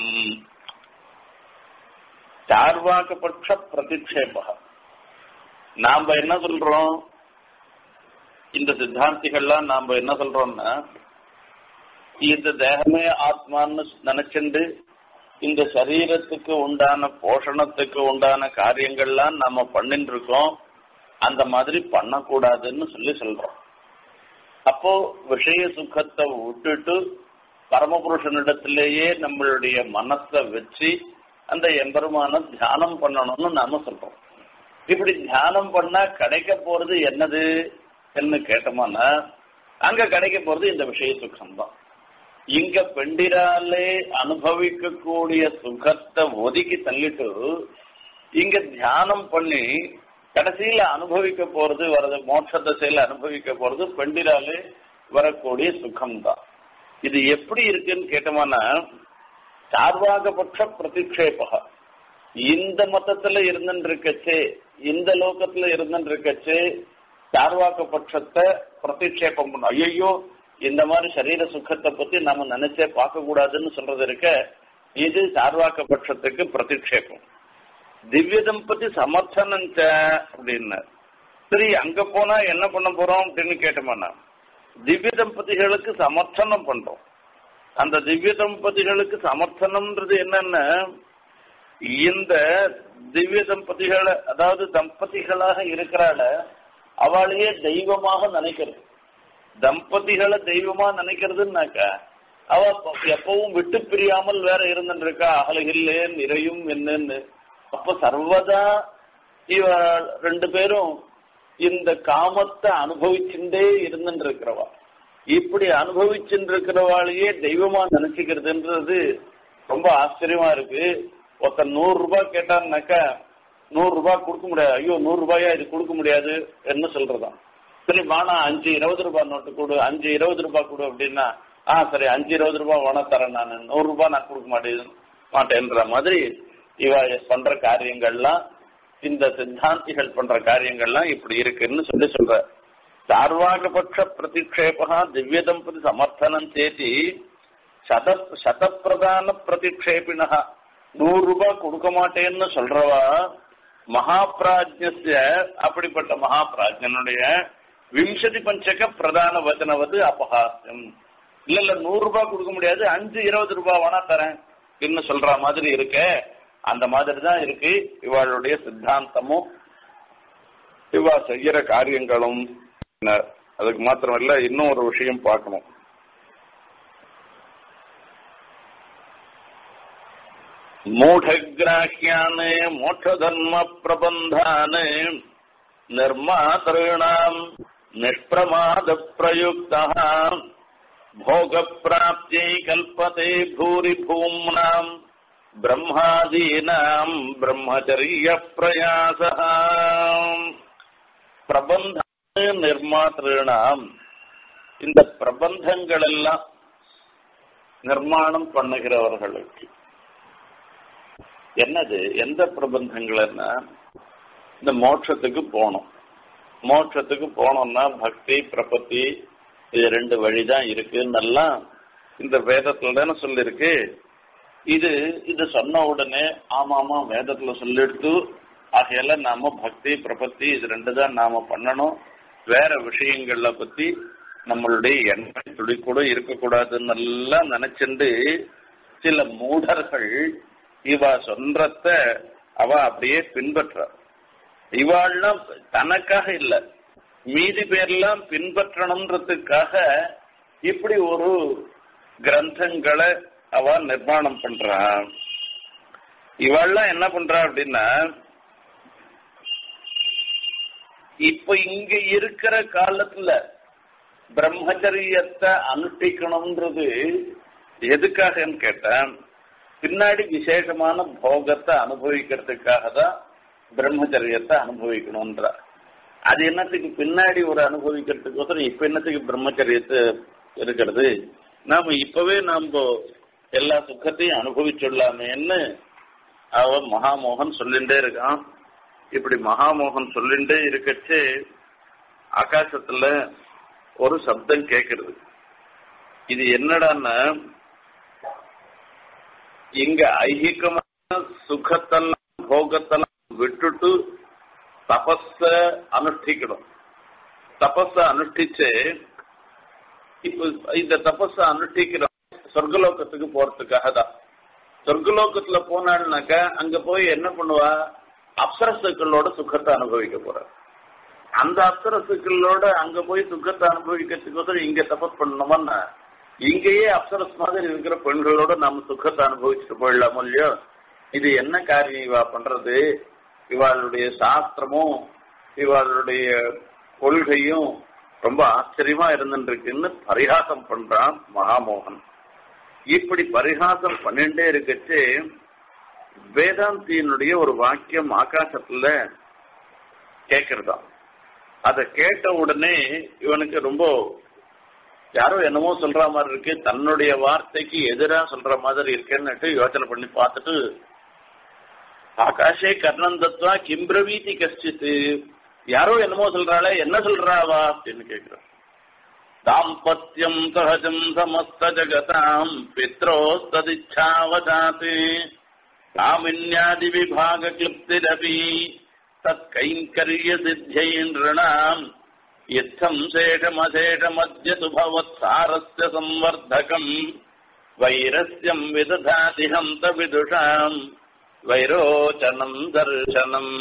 சார்வாக்க பட்ச பிரதிஷேப நாம என்ன சொல்றோம் இந்த சித்தாந்திகள்லாம் நாம என்ன சொல்றோம்னா இந்த தேகமே ஆத்மான்னு நினைச்சுண்டு இந்த சரீரத்துக்கு உண்டான போஷணத்துக்கு உண்டான காரியங்கள்லாம் நாம பண்ணிட்டு இருக்கோம் அந்த மாதிரி பண்ணக்கூடாதுன்னு சொல்லி சொல்றோம் அப்போ விஷய சுகத்தை விட்டுட்டு பரமபுருஷனிடத்திலேயே நம்மளுடைய மனசை வச்சு அந்த எம்பெருமான தியானம் பண்ணணும்னு நாம சொல்றோம் இப்படி தியானம் பண்ணா கிடைக்க போறது என்னது என்ன கேட்டோம்னா அங்க கிடைக்க போறது இந்த விஷய சுகம் தான் இங்க பெண்டிராலே அனுபவிக்கக்கூடிய சுகத்தை ஒதுக்கி தள்ளிட்டு இங்க தியானம் பண்ணி கடைசியில அனுபவிக்க போறது வரது மோட்ச திசையில அனுபவிக்க போறது பெண்டிராலே வரக்கூடிய சுகம் தான் இது எப்படி இருக்குன்னு கேட்டோம்னா சார்வாகபட்ச பிரதிஷேபக இந்த மதத்துல இருந்துட்டு இருக்கச்சே இந்த லோகத்துல இருந்துட்டு இருக்கச்சே சார்வாக்க பட்சத்தை பிரதிஷேபம் பண்ணும் ஐயோ இந்த மாதிரி சரீர சுகத்தை பத்தி நம்ம நினைச்சே பார்க்க கூடாதுன்னு சொல்றது இருக்க இது சார்வாக்க பட்சத்துக்கு பிரதிஷேபம் திவ்ய தம்பதி சமர்த்தனஞ்ச அப்படின்னார் சரி அங்க போனா என்ன பண்ண போறோம் அப்படின்னு கேட்டோம்னா திவ்ய தம்பதிகளுக்கு சமர்த்தனம் பண்றோம் அந்த திவ்ய தம்பதிகளுக்கு சமர்த்தனம்ன்றது என்னன்னா இந்த திவ்ய தம்பதிகளை அதாவது தம்பதிகளாக இருக்கிறால அவளையே தெய்வமாக நினைக்கிறது தம்பதிகளை தெய்வமா நினைக்கிறதுனாக்க அவ எப்பவும் விட்டு பிரியாமல் வேற இருந்துட்டு இருக்கா அகலகில்லே நிறையும் என்னன்னு அப்ப சர்வதா இவ ரெண்டு பேரும் இந்த காமத்தை அனுபவிச்சுட்டே இருந்துட்டு இருக்கிறவா இப்படி அனுபவிச்சுட்டு இருக்கிறவாளையே தெய்வமா நினைச்சுக்கிறதுன்றது ரொம்ப ஆச்சரியமா இருக்கு ஒருத்தர் நூறு ரூபாய் கேட்டாருனாக்கா நூறு ரூபாய் கொடுக்க முடியாது ஐயோ நூறு ரூபாயா இது கொடுக்க முடியாது என்ன சொல்றதாம் சரி வானா அஞ்சு இருபது ரூபாய் நோட்டு கொடு அஞ்சு இருபது ரூபாய் கொடு அப்படின்னா ஆ சரி அஞ்சு இருபது ரூபாய் வேணா தரேன் நான் நூறு ரூபாய் நான் கொடுக்க மாட்டேன் மாட்டேன்ற மாதிரி இவ பண்ற காரியங்கள்லாம் இந்த சித்தாந்திகள் பண்ற காரியங்கள்லாம் இப்படி இருக்குன்னு சொல்லி சொல்ற சார்வாகபட்ச பிரதிக்ஷேபா திவ்ய தம்பதி சமர்த்தனம் சேத்தி சத சதப்பிரதான பிரதிக்ஷேபினா நூறு ரூபாய் கொடுக்க மாட்டேன்னு சொல்றவா மகாபிராஜ்ய அப்படிப்பட்ட மகாபிராஜனுடைய விம்சதி பஞ்சக பிரதான வச்சனவது அபகாசம் இல்ல இல்ல நூறு ரூபாய் கொடுக்க முடியாது அஞ்சு இருபது ரூபாய் வேணா தரேன் என்ன சொல்ற மாதிரி இருக்க அந்த மாதிரி தான் இருக்கு இவளுடைய சித்தாந்தமும் இவா செய்யற காரியங்களும் அதுக்கு மாத்திரமல்ல இன்னும் ஒரு விஷயம் பார்க்கணும் மூடகிராஹியான் மோட்சதர்ம பிரபந்தான் நிர்மாதॄணாம் நிஷ்பிரமாத பிரயுக்தா भोगप्राप्त्यै कल्पते भूरि भूम्नाम् ब्रह्मादीनाम् ब्रह्मचर्यप्रयासः பிரபந்த நிர்மாத்திருநாம் இந்த பிரபந்தங்கள் எல்லாம் நிர்மாணம் பண்ணுகிறவர்களுக்கு என்னது எந்த பிரபந்தங்கள்னா இந்த மோட்சத்துக்கு போகணும் மோட்சத்துக்கு போனோம்னா பக்தி பிரபத்தி இது ரெண்டு வழிதான் இருக்குன்னெல்லாம் இந்த வேதத்துல தானே சொல்லிருக்கு இது இது சொன்ன உடனே ஆமா ஆமா வேதத்துல சொல்லிடுத்து ஆகையால நாம பக்தி பிரபத்தி இது ரெண்டு தான் நாம பண்ணணும் வேற விஷயங்கள்ல பத்தி நம்மளுடைய எண்ணம் துளி கூட இருக்கக்கூடாதுன்னு எல்லாம் நினைச்சுண்டு சில மூடர்கள் இவ சொல்றத அவ அப்படியே பின்பற்ற இவாள்லாம் தனக்காக இல்ல மீதி பேர்லாம் பின்பற்றணுன்றதுக்காக இப்படி ஒரு கிரந்தங்களை அவ நிர்மாணம் பண்றா இவாள்லாம் என்ன பண்றா அப்படின்னா இப்ப இங்க இருக்கிற காலத்துல பிரம்மச்சரியத்தை அனுஷ்டிக்கணும்ன்றது எதுக்காகன்னு கேட்டேன் பின்னாடி விசேஷமான போகத்தை அனுபவிக்கிறதுக்காக தான் பிரம்மச்சரியத்தை அனுபவிக்கணும்ன்ற அது என்னத்துக்கு பின்னாடி ஒரு அனுபவிக்கிறதுக்கோசரம் இப்ப என்னத்துக்கு பிரம்மச்சரியத்தை இருக்கிறது நாம இப்பவே நாம எல்லா சுக்கத்தையும் அனுபவிச்சுடலாமேன்னு அவ மகாமோகன் சொல்லிண்டே இருக்கான் இப்படி மகாமோகன் சொல்லிண்டே இருக்கச்சு ஆகாசத்துல ஒரு சப்தம் கேக்குறது இது என்னடான்னா இங்க ஐகிகமான சுகத்தெல்லாம் போகத்தெல்லாம் விட்டுட்டு தபஸ அனுஷ்டிக்கணும் தபஸ அனுஷ்டிச்சு இப்ப இந்த தபஸ அனுஷ்டிக்கிற சொர்க்கலோகத்துக்கு போறதுக்காக தான் சொர்க்கலோகத்துல போனாள்னாக்க அங்க போய் என்ன பண்ணுவா அப்சரசுக்களோட சுகத்தை அனுபவிக்க போற அந்த அப்சரசுக்களோட அங்க போய் சுகத்தை அனுபவிக்கிறதுக்கோசரம் இங்க தபஸ் பண்ணணுமான்னா இங்கேயே அப்சரஸ் மாதிரி இருக்கிற பெண்களோட நம்ம சுகத்தை அனுபவிச்சுட்டு போயிடலாமோ இல்லையோ இது என்ன காரியம் இவா பண்றது இவாளுடைய சாஸ்திரமும் இவாளுடைய கொள்கையும் ரொம்ப ஆச்சரியமா இருந்துருக்குன்னு பரிகாசம் பண்றான் மகாமோகன் இப்படி பரிகாசம் பண்ணிட்டே இருக்கச்சு வேதாந்தியினுடைய ஒரு வாக்கியம் ஆகாசத்துல கேட்கறதா அத கேட்ட உடனே இவனுக்கு ரொம்ப யாரோ என்னமோ சொல்ற மாதிரி இருக்கு தன்னுடைய வார்த்தைக்கு எதிரா சொல்ற மாதிரி இருக்கேன்னுட்டு யோசனை பண்ணி பார்த்துட்டு ஆகாஷே கர்ணம் தத்வா கிம்பிரவீதி கஷ்டித்து யாரோ என்னமோ சொல்றாளே என்ன சொல்றாவா அப்படின்னு கேக்குறான் தாம்பத்தியம் சகஜம் சமஸ்த ஜகதாம் பித்ரோஸ்ததிச்சாவதாத் காமின்யாதி விபாக கிளிப்திரபி தத் கைங்கரிய சித்தியைன்றாம் இத்தம் சேஷமசேஷமத்யது பவத்சாரஸ்ய சம்வர்தகம் வைரஸ்யம் விததாதி ஹந்த விதுஷாம் வைரோச்சனம் தர்சனம்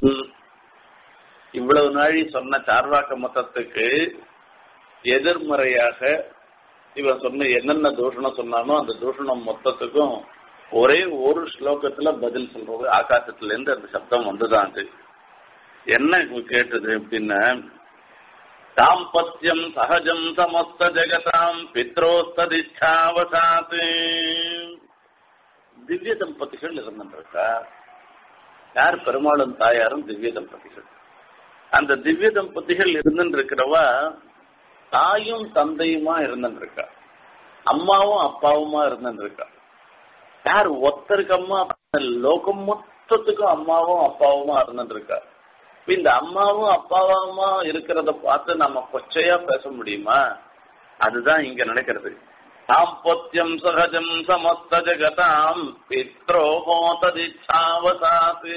இவ்வளவு நாழி சொன்ன சார்வாக்க மொத்தத்துக்கு எதிர்மறையாக இவன் சொன்ன என்னென்ன தூஷணம் சொன்னானோ அந்த தூஷணம் மொத்தத்துக்கும் ஒரே ஒரு ஸ்லோகத்துல பதில் சொல்றது ஆகாசத்துல இருந்து அந்த சப்தம் வந்துதான் அது என்ன கேட்டது அப்படின்னா தாம்பத்தியம் சகஜம் சமஸ்த ஜெகதாம் பித்ரோஸ்ததிச்சாவசாத் திவ்ய தம்பதிகள் இருந்திருக்கா யார் பெருமாளும் தாயாரும் திவ்ய தம்பதிகள் அந்த திவ்ய தம்பதிகள் இருந்துருக்கிறவா தாயும் தந்தையுமா இருந்துருக்கா அம்மாவும் அப்பாவுமா இருந்துருக்கா யார் ஒருத்தருக்கு அம்மா லோகம் மொத்தத்துக்கும் அம்மாவும் அப்பாவுமா இருந்துருக்கா இந்த அம்மாவும் அப்பாவுமா இருக்கிறத பார்த்து நம்ம கொச்சையா பேச முடியுமா அதுதான் இங்க நடக்கிறது தாம்பத்தியம் சகஜம் சமஸ்த ஜகதாம் பித்ரோஹோ ததிச்சாவசாத்து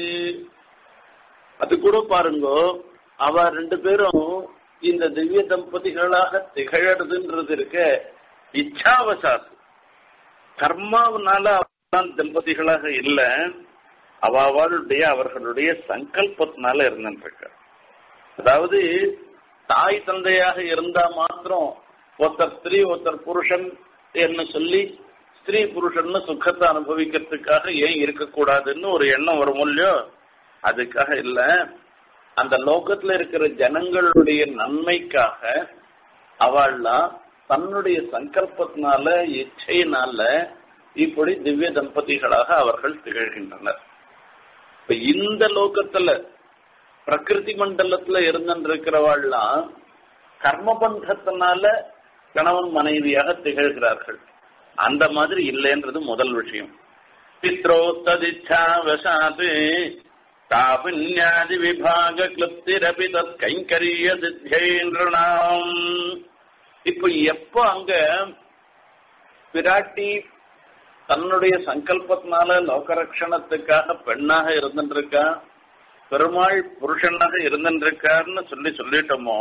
அது கூட பாருங்க அவ ரெண்டு பேரும் இந்த திவ்ய தம்பதிகளாக திகழறதுன்றது இருக்க இச்சாவசாத்து கர்மாவனால அவதான் தம்பதிகளாக இல்ல அவ அவளுடைய அவர்களுடைய சங்கல்பத்தினால இருந்துருக்க அதாவது தாய் தந்தையாக இருந்தா மாத்திரம் ஒருத்தர் ஸ்திரீ ஒருத்தர் புருஷன் என்று சொல்லி ஸ்திரீ புருஷன் சுகத்தை அனுபவிக்கிறதுக்காக ஏன் இருக்கக்கூடாதுன்னு ஒரு எண்ணம் வரும் இல்லையோ அதுக்காக இல்ல அந்த லோகத்துல இருக்கிற ஜனங்களுடைய நன்மைக்காக அவள்லாம் தன்னுடைய சங்கல்பத்தினால இச்சையினால இப்படி திவ்ய தம்பதிகளாக அவர்கள் திகழ்கின்றனர் இப்ப இந்த லோகத்துல பிரகிருதி மண்டலத்துல இருந்திருக்கிறவாள்லாம் கர்மபந்தத்தினால கணவன் மனைவியாக திகழ்கிறார்கள் அந்த மாதிரி இல்லைன்றது முதல் விஷயம் பித்ரோ ததிச்சாவசாது தாபின்யாதி விபாக கிளிப்திரபி தத் கைங்கரிய சித்தேந்திரனாம் இப்ப எப்போ அங்க பிராட்டி தன்னுடைய சங்கல்பத்தினால லோகரட்சணத்துக்காக பெண்ணாக இருந்துருக்கா பெருமாள் புருஷனாக இருந்துருக்காருன்னு சொல்லி சொல்லிட்டோமோ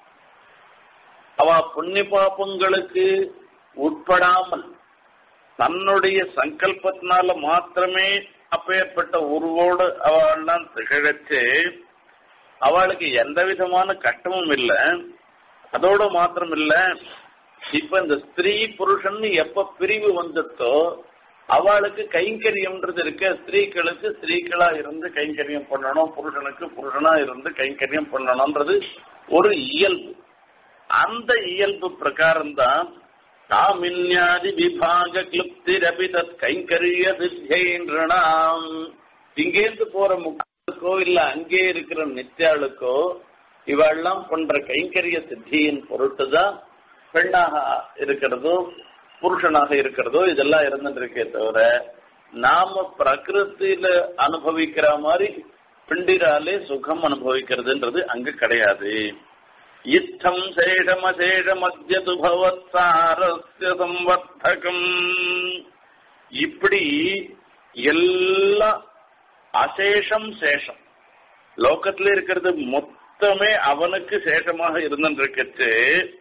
அவ புண்ணிய பாப்பங்களுக்கு உட்படாமல் தன்னுடைய சங்கல்பத்தினால மாத்திரமே அப்பேற்பட்ட உருவோடு அவள்லாம் திகழச்சு அவளுக்கு எந்த விதமான கஷ்டமும் இல்லை அதோட மாத்திரம் இல்ல இப்ப இந்த ஸ்திரீ புருஷன் எப்ப பிரிவு வந்துட்டோ அவளுக்கு கைங்கரியம்ன்றது இருக்க ஸ்திரீகளுக்கு ஸ்திரீகளா இருந்து கைங்கரியம் பண்ணணும் புருஷனுக்கு புருஷனா இருந்து கைங்கரியம் பண்ணணும்ன்றது ஒரு இயல்பு அந்த இயல்பு பிரகாரம் தான் தாமின்யாதி விபாக கிளிப்திரபி தத் கைங்கரிய சித்தேந்திரணாம் இங்கேருந்து போற முக்கோ இல்ல அங்கே இருக்கிற நித்யாளுக்கோ இவெல்லாம் பண்ற கைங்கரிய சித்தியின் பொருட்டு தான் பெண்ணாக இருக்கிறதோ புருஷனாக இருக்கிறதோ இதெல்லாம் இருந்துருக்கே தவிர நாம பிரகிருத்தில அனுபவிக்கிற மாதிரி பிண்டிராலே சுகம் அனுபவிக்கிறதுன்றது அங்க கிடையாது இத்தம் சேஷமசேஷ மத்தியது பவத்சாரஸ்ய சம்வர்த்தகம் இப்படி எல்லா அசேஷம் சேஷம் லோகத்துல இருக்கிறது மொத்தமே அவனுக்கு சேஷமாக இருந்துருக்கச்சு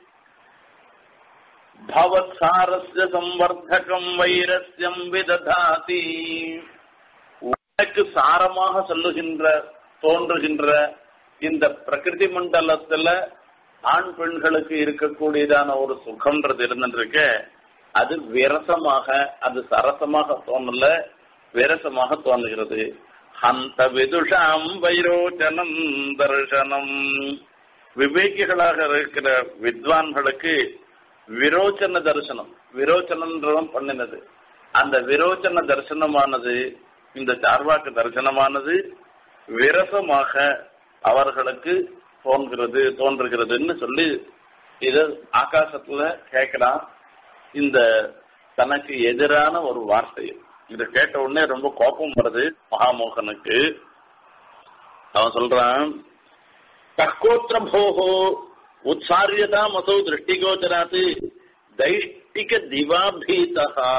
பவத்சாரஸ்ய சம்வர்த்தகம் வைரஸ்யம் விததாதி உனக்கு சாரமாக சொல்லுகின்ற தோன்றுகின்ற இந்த பிரகிருதி மண்டலத்துல ஆண் பெண்களுக்கு இருக்கக்கூடியதான ஒரு சுகம்ன்றது இருந்துருக்க அது விரசமாக அது சரசமாக தோணல விரசமாக தோன்றுகிறது ஹந்த விதுஷாம் வைரோச்சனம் தர்சனம் விவேகிகளாக இருக்கிற வித்வான்களுக்கு விரோச்சன தரிசனம் விரோச்சனம் பண்ணினது அந்த விரோச்சன தரிசனமானது இந்த சார்வாக்கு தரிசனமானது விரசமாக அவர்களுக்கு தோன்கிறது தோன்றுகிறதுன்னு சொல்லி இத ஆகாசத்துல கேட்கிறான் இந்த தனக்கு எதிரான ஒரு வார்த்தை இத கேட்ட உடனே ரொம்ப கோபம் வருது மகாமோகனுக்கு அவன் சொல்றான் கக்கோத்திர போகோ உத்சாரியதா மசோ திருஷ்டிகோச்சராத்து தைஷ்டிக திவாபீதா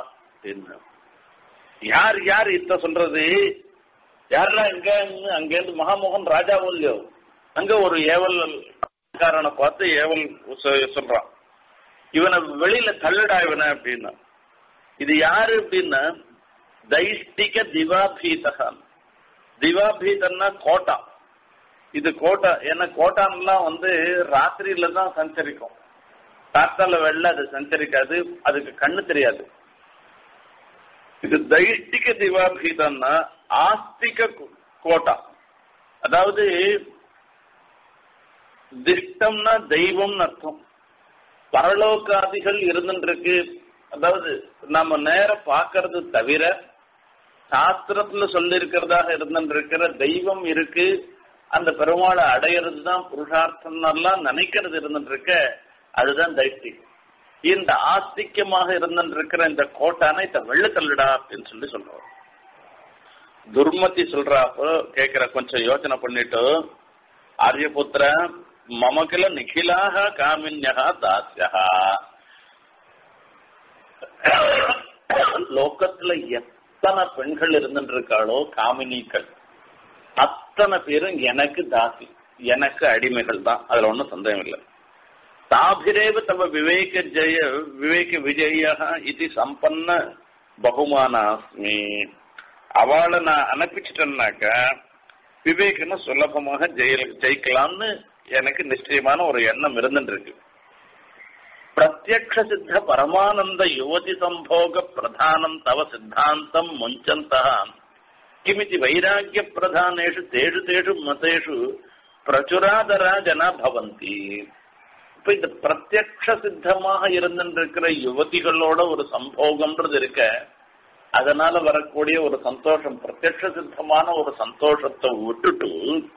யார் யார் இத்த சொல்றது யாருன்னா இங்க அங்கேருந்து மகாமோகன் ராஜாவும் இல்லையோ அங்க ஒரு ஏவல் காரனை பார்த்து ஏவல் சொல்றான் இவனை வெளியில தள்ளுடா இவனை அப்படின்னா இது யாரு அப்படின்னா தைஷ்டிக திவாபீதகான் திவாபீதன்னா கோட்டா இது கோட்டா ஏன்னா கோட்டான்லாம் வந்து ராத்திரியில தான் சஞ்சரிக்கும் காத்தால வெள்ள அது சஞ்சரிக்காது அதுக்கு கண்ணு தெரியாது இது தைஷ்டிக திவாபீதம்னா ஆஸ்திக கோட்டா அதாவது திஷ்டம்னா தெய்வம்னு அர்த்தம் பரலோகாதிகள் இருந்துருக்கு அதாவது நம்ம நேரம் பார்க்கறது தவிர சாஸ்திரத்துல சொல்லி இருக்கிறதாக இருந்துருக்கிற தெய்வம் இருக்கு அந்த பெருமாளை அடையிறது தான் புருஷார்த்தம் எல்லாம் நினைக்கிறது இருந்துட்டு இருக்க அதுதான் தைஷ்டிகம் இந்த ஆஸ்திக்கமாக இருந்திருக்கிற இந்த கோட்டான இந்த வெள்ளத்தள்ளுடா அப்படின்னு சொல்லி சொல்றோம் துர்மதி சொல்றாப்போ கேக்குற கொஞ்சம் யோசனை பண்ணிட்டு ஆரியபுத்திர மமகில நிகிலாக காமின்யா தாசியா லோகத்துல எத்தனை பெண்கள் இருந்துருக்காளோ காமினிகள் அத்தனை பேரும் எனக்கு தாசி எனக்கு அடிமைகள் தான் அதுல ஒன்றும் சந்தேகம் இல்லை தாபிரேவ தவ விவேக ஜெய விவேக விஜய இது சம்பன்ன பகுமானாஸ்மி அவளை நான் அனுப்பிச்சிட்டேன்னாக்க விவேகன்னு சுலபமாக ஜெய ஜெயிக்கலாம்னு எனக்கு நிச்சயமான ஒரு எண்ணம் இருந்துருக்கு பிரத்யக்ஷ சித்த பரமானந்த யுவதி சம்போக பிரதானம் தவ சித்தாந்தம் முஞ்சந்தா கிமிதி வைராக்கிய பிரதானேஷு தேஷு தேஷு மதேஷு பிரச்சுராதரா ஜனா பவந்தி இப்ப இந்த பிரத்யக்ஷ சித்தமாக இருந்திருக்கிற யுவதிகளோட ஒரு சம்போகம்ன்றது இருக்க அதனால வரக்கூடிய ஒரு சந்தோஷம் பிரத்யக்ஷ சித்தமான ஒரு சந்தோஷத்தை விட்டுட்டு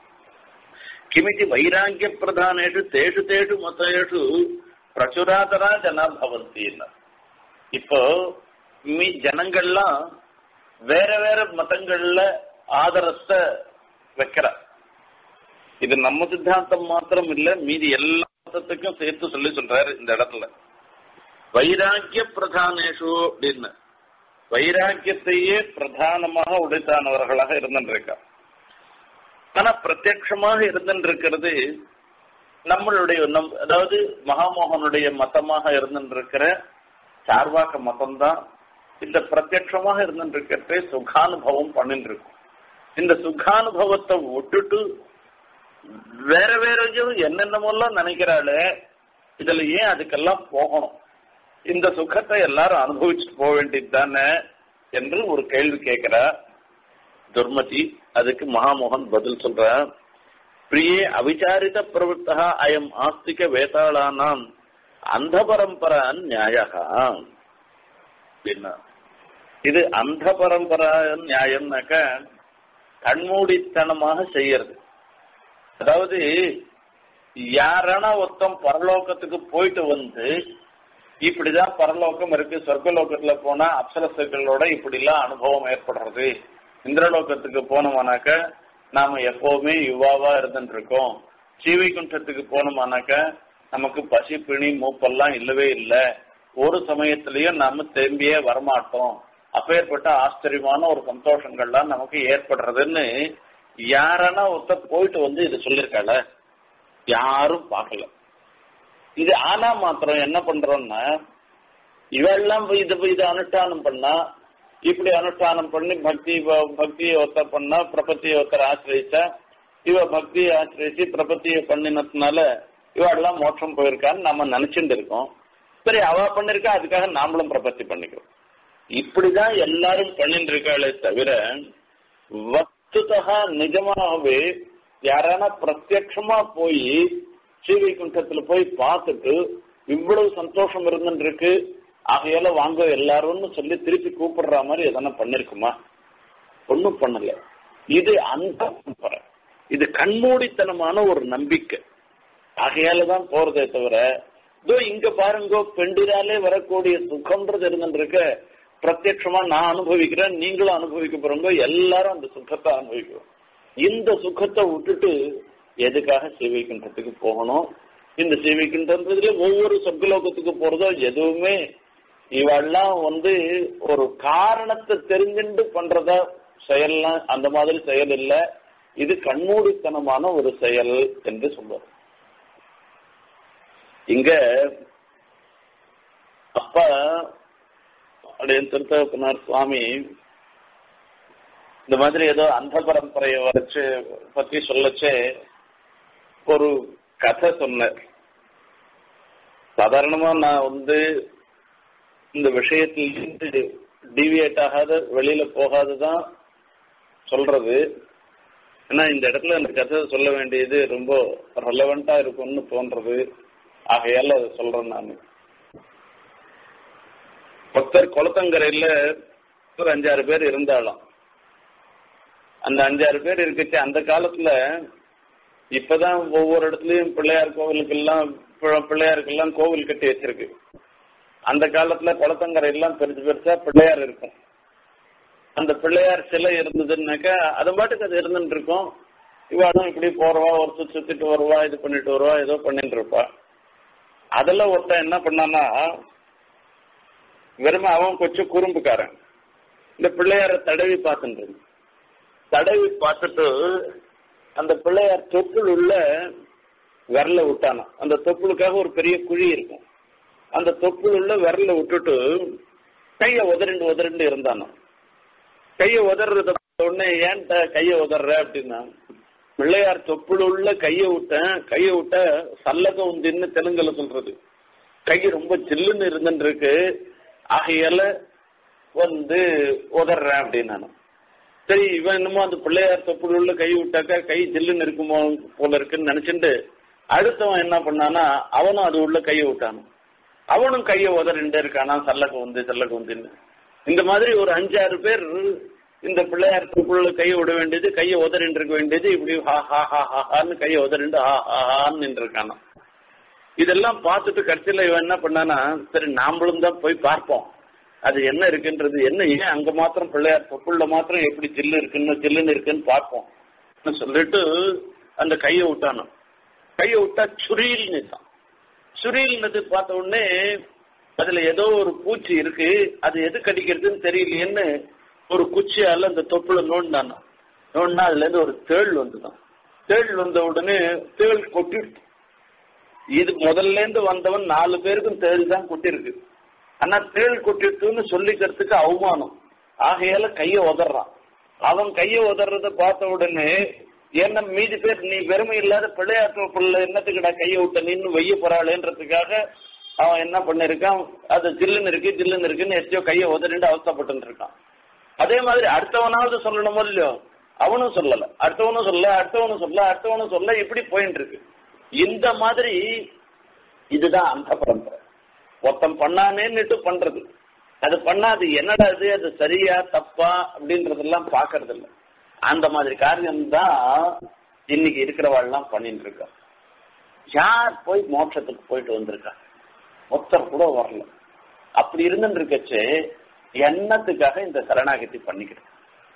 கிமிதி வைராக்கிய பிரதானேஷு தேஷு தேஷு மதேஷு பிரச்சுராதரா ஜனா பவந்தின்னு இப்போ மீ ஜனங்கள்லாம் வேற வேற மதங்கள்ல ஆதரத்தை வைக்கிற இது நம்ம சித்தாந்தம் மாத்திரம் இல்ல மீதி எல்லா மதத்துக்கும் சேர்த்து சொல்லி சொல்றாரு இந்த இடத்துல வைராக்கிய பிரதானேஷு அப்படின்னு வைராக்கியத்தையே பிரதானமாக உடைத்தானவர்களாக இருந்திருக்கா ஆனா பிரத்யட்சமாக இருந்திருக்கிறது நம்மளுடைய நம் அதாவது மகாமோகனுடைய மதமாக இருந்திருக்கிற சார்வாக்க மதம் தான் இந்த பிரத்யட்சமாக இருந்திருக்கிறதே சுகானுபவம் பண்ணிட்டு இருக்கும் இந்த சுகானுபவத்தை விட்டுட்டு வேற வேறையும் என்னென்னமோல்லாம் நினைக்கிறாளே இதுல ஏன் அதுக்கெல்லாம் போகணும் இந்த சுகத்தை எல்லாரும் அனுபவிச்சுட்டு போக வேண்டியது தானே என்று ஒரு கேள்வி கேட்கிறா துர்மதி அதுக்கு மகாமோகன் பதில் சொல்ற பிரியே அவிச்சாரித பிரவருத்தா அயம் ஆஸ்திக வேதாளானாம் அந்த பரம்பரா நியாய இது அந்த பரம்பரா நியாயம்னாக்க கண்மூடித்தனமாக செய்யறது அதாவது யாரானா ஒருத்தன் பரலோகத்துக்கு போயிட்டு வந்து இப்படிதான் பரலோகம் இருக்கு சொர்க்கலோகத்துல போனா அப்சரசுகளோட இப்படி எல்லாம் அனுபவம் ஏற்படுறது இந்திரலோகத்துக்கு போனோமானாக்க நாம எப்பவுமே யுவாவா இருந்துட்டு இருக்கோம் சீவைகுண்டத்துக்கு போனோமானாக்க நமக்கு பசி பிணி மூப்பெல்லாம் இல்லவே இல்லை ஒரு சமயத்திலயும் நாம திரும்பியே வரமாட்டோம் அப்பேற்பட்ட ஆச்சரியமான ஒரு சந்தோஷங்கள்லாம் நமக்கு ஏற்படுறதுன்னு யாரானா ஒருத்தர் போயிட்டு வந்து இது சொல்லியிருக்காள யாரும் பார்க்கல இது ஆனா மாத்திரம் என்ன பண்றோம்னா இவெல்லாம் இது இது அனுஷ்டானம் பண்ணா இப்படி அனுஷ்டானம் பண்ணி பக்தி பக்தியை ஒருத்தர் பண்ணா பிரபத்தியை ஒருத்தர் ஆசிரியச்சா இவ பக்தியை ஆசிரியச்சு பிரபத்தியை பண்ணினதுனால இவெல்லாம் மோட்சம் போயிருக்கான்னு நம்ம நினைச்சுட்டு இருக்கோம் சரி அவ பண்ணிருக்கா அதுக்காக நாமளும் பிரபத்தி பண்ணிக்கிறோம் இப்படிதான் எல்லாரும் பண்ணிட்டு இருக்காளே தவிர வஸ்துதா நிஜமாவே யாரான பிரத்யட்சமா போய் ஸ்ரீவைகுண்டத்துல போய் பார்த்துட்டு இவ்வளவு சந்தோஷம் இருந்துட்டு இருக்கு ஆகையால வாங்க எல்லாரும்னு சொல்லி திருப்பி கூப்பிடுற மாதிரி எதனா பண்ணிருக்குமா ஒன்னும் பண்ணல இது அந்த பரம்பரை இது கண்மூடித்தனமான ஒரு நம்பிக்கை ஆகையால தான் போறதே தவிர இதோ இங்க பாருங்க பெண்டிராலே வரக்கூடிய சுகம்ன்றது இருந்துருக்க பிரத்யட்சமா நான் அனுபவிக்கிறேன் நீங்களும் அனுபவிக்க போறவங்க எல்லாரும் அந்த சுகத்தை அனுபவிக்கிறோம் இந்த சுகத்தை விட்டுட்டு எதுக்காக சேவைக்கின்றதுக்கு போகணும் இந்த சேவைக்கின்றதுல ஒவ்வொரு சொர்க்கலோகத்துக்கு போறதோ எதுவுமே இவெல்லாம் வந்து ஒரு காரணத்தை தெரிஞ்சுட்டு பண்றதா செயல்லாம் அந்த மாதிரி செயல் இல்ல இது கண்மூடித்தனமான ஒரு செயல் என்று சொல்வார் இங்க அப்ப அப்படின்னு திருத்தகப்பனார் சுவாமி இந்த மாதிரி ஏதோ அந்த பரம்பரையை வச்சு பத்தி சொல்லச்சே ஒரு கதை சொன்னார் சாதாரணமா நான் வந்து இந்த விஷயத்திலிருந்து டிவியேட் ஆகாத வெளியில போகாததான் சொல்றது ஏன்னா இந்த இடத்துல அந்த கதை சொல்ல வேண்டியது ரொம்ப ரெலவெண்டா இருக்கும்னு தோன்றது ஆகையால அதை சொல்றேன் நான் பக்தர் குளத்தங்கரையில ஒரு அஞ்சாறு பேர் இருந்தாலும் அந்த அஞ்சாறு பேர் இருக்குச்சு அந்த காலத்துல இப்பதான் ஒவ்வொரு இடத்துலயும் பிள்ளையார் கோவிலுக்கெல்லாம் பிள்ளையாருக்கெல்லாம் கோவில் கட்டி வச்சிருக்கு அந்த காலத்துல குளத்தங்கரை எல்லாம் பெருசு பெருசா பிள்ளையார் இருக்கும் அந்த பிள்ளையார் சிலை இருந்ததுன்னாக்கா அது பாட்டுக்கு அது இருந்துட்டு இருக்கும் இவாளும் இப்படி போறவா ஒரு சுத்தி சுத்திட்டு வருவா இது பண்ணிட்டு வருவா ஏதோ பண்ணிட்டு இருப்பா அதுல ஒருத்தன் என்ன பண்ணான்னா வெறும அவன் கொஞ்சம் குறும்புக்காரன் இந்த பிள்ளையார தடவி பார்த்துட்டு தடவி பார்த்துட்டு அந்த பிள்ளையார் தொப்புள் உள்ள விரல விட்டானான் அந்த தொப்புளுக்காக ஒரு பெரிய குழி இருக்கும் அந்த தொப்புள் உள்ள விரல விட்டுட்டு கைய உதறிண்டு உதறிண்டு இருந்தானோ கைய உதறத உடனே ஏன்ட்ட கைய உதற அப்படின்னா பிள்ளையார் தொப்புள் உள்ள கைய விட்டேன் கைய விட்ட சல்லகம் உந்தின்னு தெலுங்குல சொல்றது கை ரொம்ப ஜில்லுன்னு இருந்துட்டு இருக்கு ஆகையால வந்து உதறேன் அப்படின்னு சரி இவன் என்னமோ அந்த பிள்ளையார் தொப்புள் உள்ள கை விட்டாக்கா கை ஜில்லுன்னு இருக்குமோ போல இருக்குன்னு நினைச்சுட்டு அடுத்தவன் என்ன பண்ணானா அவனும் அது உள்ள கையை விட்டானு அவனும் கையை உதறிண்டே இருக்கானா சல்லக்கு வந்து சல்லக்கு வந்துன்னு இந்த மாதிரி ஒரு அஞ்சாறு பேர் இந்த பிள்ளையார் தொப்புள்ள கையை விட வேண்டியது கையை உதறிண்டு இருக்க வேண்டியது இப்படி ஹா ஹா ஹா ஹா ஹான்னு கையை உதறிண்டு ஹா ஹா ஹான்னு நின்று இருக்கானா இதெல்லாம் பார்த்துட்டு கடைசியில இவன் என்ன பண்ணானா சரி நாமளும் தான் போய் பார்ப்போம் அது என்ன இருக்குன்றது என்ன ஏன் அங்க மாத்திரம் பிள்ளையார் தொப்புள்ள மாத்திரம் எப்படி ஜில்லு இருக்குன்னு ஜில்லுன்னு இருக்குன்னு பார்ப்போம் சொல்லிட்டு அந்த கையை விட்டானோ கையை விட்டா சுரீல்னு தான் சுரீல்னது பார்த்த உடனே அதுல ஏதோ ஒரு பூச்சி இருக்கு அது எது கடிக்கிறதுன்னு தெரியலையேன்னு ஒரு குச்சியால அந்த தொப்புல நோண்டானா நோண்டா அதுல இருந்து ஒரு தேள் வந்துதான் தேள் வந்த உடனே தேள் கொட்டிடுச்சு இது முதல்ல இருந்து வந்தவன் நாலு பேருக்கும் தேள் தான் கொட்டிருக்கு ஆனா தேள் கொட்டிட்டுன்னு சொல்லிக்கிறதுக்கு அவமானம் ஆகையால கைய உதறான் அவன் கைய உதறத பார்த்த உடனே என்ன மீதி பேர் நீ பெருமை இல்லாத பிள்ளையாற்ற பிள்ளை என்னத்துக்குடா கைய விட்ட நின்னு வெய்ய போறாளேன்றதுக்காக அவன் என்ன பண்ணிருக்கான் அது ஜில்லுன்னு இருக்கு ஜில்லுன்னு இருக்குன்னு எத்தையோ கைய உதறிண்டு அவஸ்தப்பட்டு இருக்கான் அதே மாதிரி அடுத்தவனாவது சொல்லணுமோ இல்லையோ அவனும் சொல்லல அடுத்தவனும் சொல்ல அடுத்தவனும் சொல்ல அடுத்தவனும் சொல்ல இப்படி போயிட்டு இருக்கு இந்த மாதிரி இதுதான் அந்த பரம்பரை ஒருத்தன் பண்ணானேன்னுட்டு பண்றது அது பண்ணாது என்னடா அது அது சரியா தப்பா அப்படின்றதெல்லாம் பாக்குறது இல்ல அந்த மாதிரி காரியம் தான் இன்னைக்கு இருக்கிறவாள்லாம் பண்ணிட்டு இருக்கா யார் போய் மோட்சத்துக்கு போயிட்டு வந்திருக்கா ஒருத்தர் கூட வரல அப்படி இருந்துட்டு இருக்கச்சு எண்ணத்துக்காக இந்த சரணாகதி பண்ணிக்கிட்டு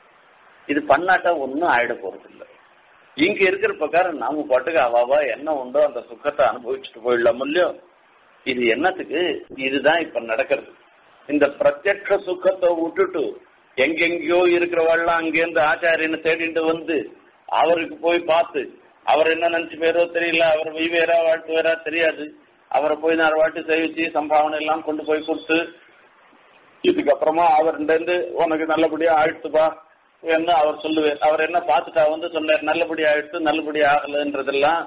இது பண்ணாட்டா ஒன்னும் ஆயிட போறது இல்லை இங்க இருக்கிற பிரகாரம் நாம பாட்டுக்கு அவாவா என்ன உண்டோ அந்த சுக்கத்தை அனுபவிச்சுட்டு போயிடலாம் இல்லையோ இது என்னத்துக்கு இதுதான் இப்ப நடக்கிறது இந்த பிரத்யக்ஷ சுக்கத்தை விட்டுட்டு எங்கெங்கயோ இருக்கிறவாள்லாம் அங்கேருந்து ஆச்சாரியனை தேடிட்டு வந்து அவருக்கு போய் பார்த்து அவர் என்ன நினைச்சு பேரோ தெரியல அவர் வெய்வேரா வாழ்த்து வேறா தெரியாது அவரை போய் நான் வாட்டி சேவிச்சு சம்பாவனை எல்லாம் கொண்டு போய் கொடுத்து இதுக்கப்புறமா அவர்கிட்ட இருந்து உனக்கு நல்லபடியா ஆயிடுத்துப்பா என்ன அவர் சொல்லுவேன் அவர் என்ன பார்த்துட்டா வந்து சொன்னார் நல்லபடி ஆயிடுத்து நல்லபடி ஆகலன்றதெல்லாம்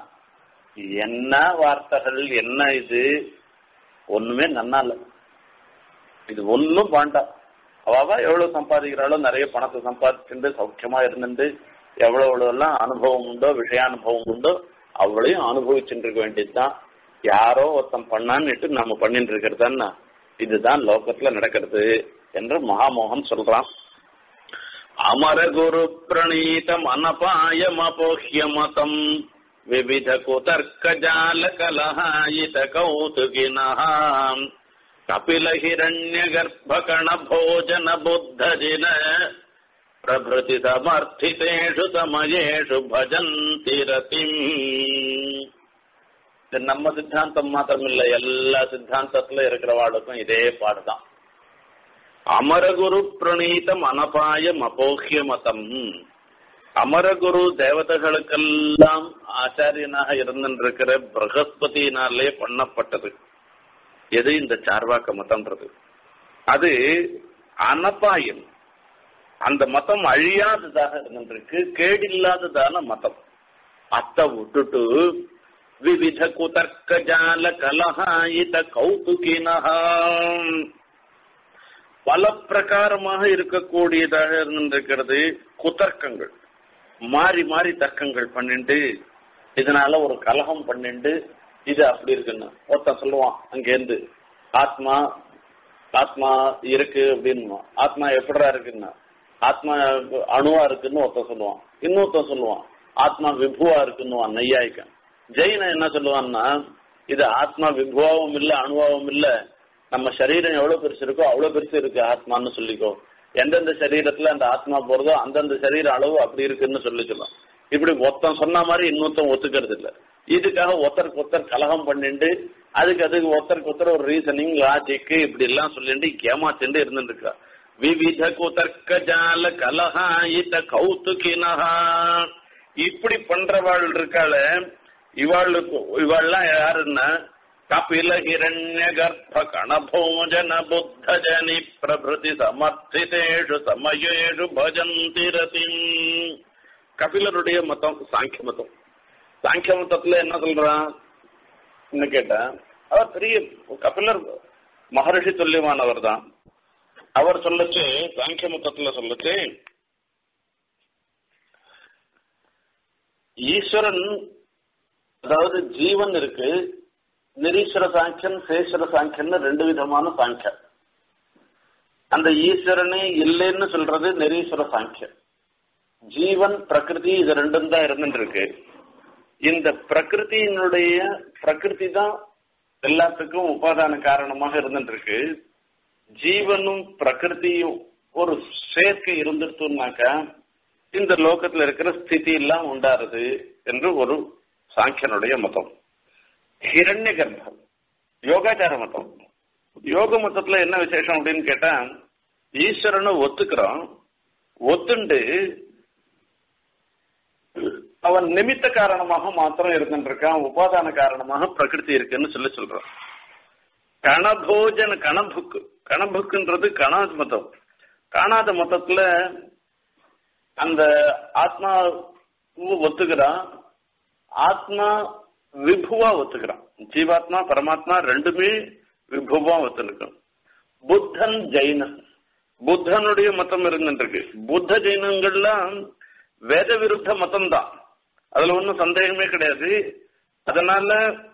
என்ன வார்த்தைகள் என்ன இது ஒண்ணுமே நன்னால இது ஒன்னும் வேண்டாம் அவாவா எவ்வளவு சம்பாதிக்கிறாளோ நிறைய பணத்தை சம்பாதிச்சுட்டு சௌக்கியமா இருந்துட்டு எவ்வளவு எவ்வளவு எல்லாம் அனுபவம் உண்டோ விஷயானுபவம் உண்டோ அவ்வளையும் அனுபவிச்சுட்டு இருக்க வேண்டியதுதான் யாரோ ஒருத்தன் பண்ணான்னுட்டு நம்ம பண்ணிட்டு இருக்கிறது இதுதான் லோகத்துல நடக்கிறது என்று மகாமோகன் சொல்றான் அமரகுரு பிரணீதம் அனபாயம் அபோஹ்ய மதம் விவித குதர்க்கஜால கலஹாயித கௌதுகினஹாம் கபில ஹிரண்ய கர்ப்பகண போஜன புத்தஜின பிரபிருதி சமர்த்திதேஷு சமயேஷு பஜந்தி ரதிம் இது நம்ம சித்தாந்தம் மாத்திரம் இல்ல எல்லா சித்தாந்தத்துல இருக்கிறவாளுக்கும் இதே பாடுதான் அமரகுரு பிரணீதம் அனபாயம் அபோஹ்ய மதம் அமரகுரு தேவதைகளுக்கெல்லாம் ஆச்சாரியனாக இருந்திருக்கிற பிரகஸ்பதியினாலே பண்ணப்பட்டது எது இந்த சார்வாக்க மதம்ன்றது அது அனபாயம் அந்த மதம் அழியாததாக இருந்திருக்கு கேடில்லாததான மதம் அத்தை விட்டுட்டு விவித குதர்க்க ஜால கலஹாயித கௌதுகினஹாம் பல பிரகாரமாக இருக்கக்கூடியதாக இருந்திருக்கிறது குதர்க்கங்கள் மாறி மாறி தர்க்கங்கள் பண்ணிட்டு இதனால ஒரு கலகம் பண்ணிட்டு இது அப்படி இருக்குன்னு ஒருத்தன் சொல்லுவான் அங்கேருந்து ஆத்மா ஆத்மா இருக்கு அப்படின்னு ஆத்மா எப்படா இருக்குன்னா ஆத்மா அணுவா இருக்குன்னு ஒருத்தன் சொல்லுவான் இன்னொருத்தன் சொல்லுவான் ஆத்மா விபுவா இருக்குன்னு நையாய்க்கன் ஜெயின என்ன சொல்லுவான்னா இது ஆத்மா விபுவாவும் இல்ல அணுவாவும் இல்ல நம்ம சரீரம் எவ்வளவு பெருசு இருக்கோ அவ்வளவு பெருசு இருக்கு ஆத்மான்னு சொல்லிக்கோ எந்தெந்த சரீரத்துல அந்த ஆத்மா போறதோ அந்தந்த சரீர அளவு அப்படி இருக்குன்னு சொல்லிக்கலாம் இப்படி ஒருத்தன் சொன்ன மாதிரி இன்னொருத்தன் ஒத்துக்கிறது இல்ல இதுக்காக ஒருத்தருக்கு ஒருத்தர் கலகம் பண்ணிட்டு அதுக்கு அதுக்கு ஒருத்தருக்கு ஒருத்தர் ஒரு ரீசனிங் லாஜிக் இப்படி எல்லாம் சொல்லிட்டு ஏமாத்திட்டு இருந்துட்டு இருக்கா விவித குதர்க்க ஜால கலஹாயித கௌத்துகினஹா இப்படி பண்றவாள் இருக்காள இவாளுக்கு இவாள்லாம் யாருன்னா கபில ஹிரண்ய கர்ப்ப கணபோஜன புத்த ஜனி பிரபிருதி சமர்த்திதேஷு சமயேஷு பஜந்தி ரதிம் கபிலருடைய மதம் சாங்கிய மதம் சாங்கிய மதத்துல என்ன சொல்றான் என்ன கேட்டா அவர் பெரிய கபிலர் மகரிஷி துல்லியமானவர் தான் அவர் சொல்லச்சு சாங்கிய மதத்துல சொல்லச்சு ஈஸ்வரன் அதாவது ஜீவன் இருக்கு நிரீஸ்வர சாங்கியன் சேஸ்வர சாங்கியன் ரெண்டு விதமான சாங்கியம் அந்த ஈஸ்வரனே இல்லைன்னு சொல்றது நிரீஸ்வர சாங்கியம் ஜீவன் பிரகிருதி இது ரெண்டும் தான் இருந்துட்டு இருக்கு இந்த பிரகிருதியினுடைய பிரகிருதி தான் எல்லாத்துக்கும் உபாதான காரணமாக இருந்துட்டு இருக்கு ஜீவனும் பிரகிருதியும் ஒரு சேர்க்கை இருந்துட்டுனாக்கா இந்த லோகத்துல இருக்கிற ஸ்திதி எல்லாம் உண்டாருது என்று ஒரு சாங்கியனுடைய மதம் ஹிரண்ய கர்ப்பம் யோகாச்சார மதம் யோக மதத்துல என்ன விசேஷம் அப்படின்னு கேட்டா ஈஸ்வரனை ஒத்துக்கிறோம் ஒத்துண்டு அவன் நிமித்த காரணமாக மாத்திரம் இருந்துருக்கான் உபாதான காரணமாக பிரகிருதி இருக்குன்னு சொல்லி சொல்றான் கணபோஜன கணபுக்கு கணபுக்குன்றது கணாத மதம் காணாத மதத்துல அந்த ஆத்மா ஒத்துக்கிறான் ஆத்மா விபுவா ஒத்துக்கிறான் ஜீவாத்மா பரமாத்மா ரெண்டுமே விபுவா ஒத்துருக்கும் புத்தன் ஜெயினன் புத்தனுடைய மதம் இருந்துருக்கு புத்த ஜெயினங்கள்லாம் வேத விருத்த மதம் தான் அதுல ஒன்றும் சந்தேகமே கிடையாது அதனால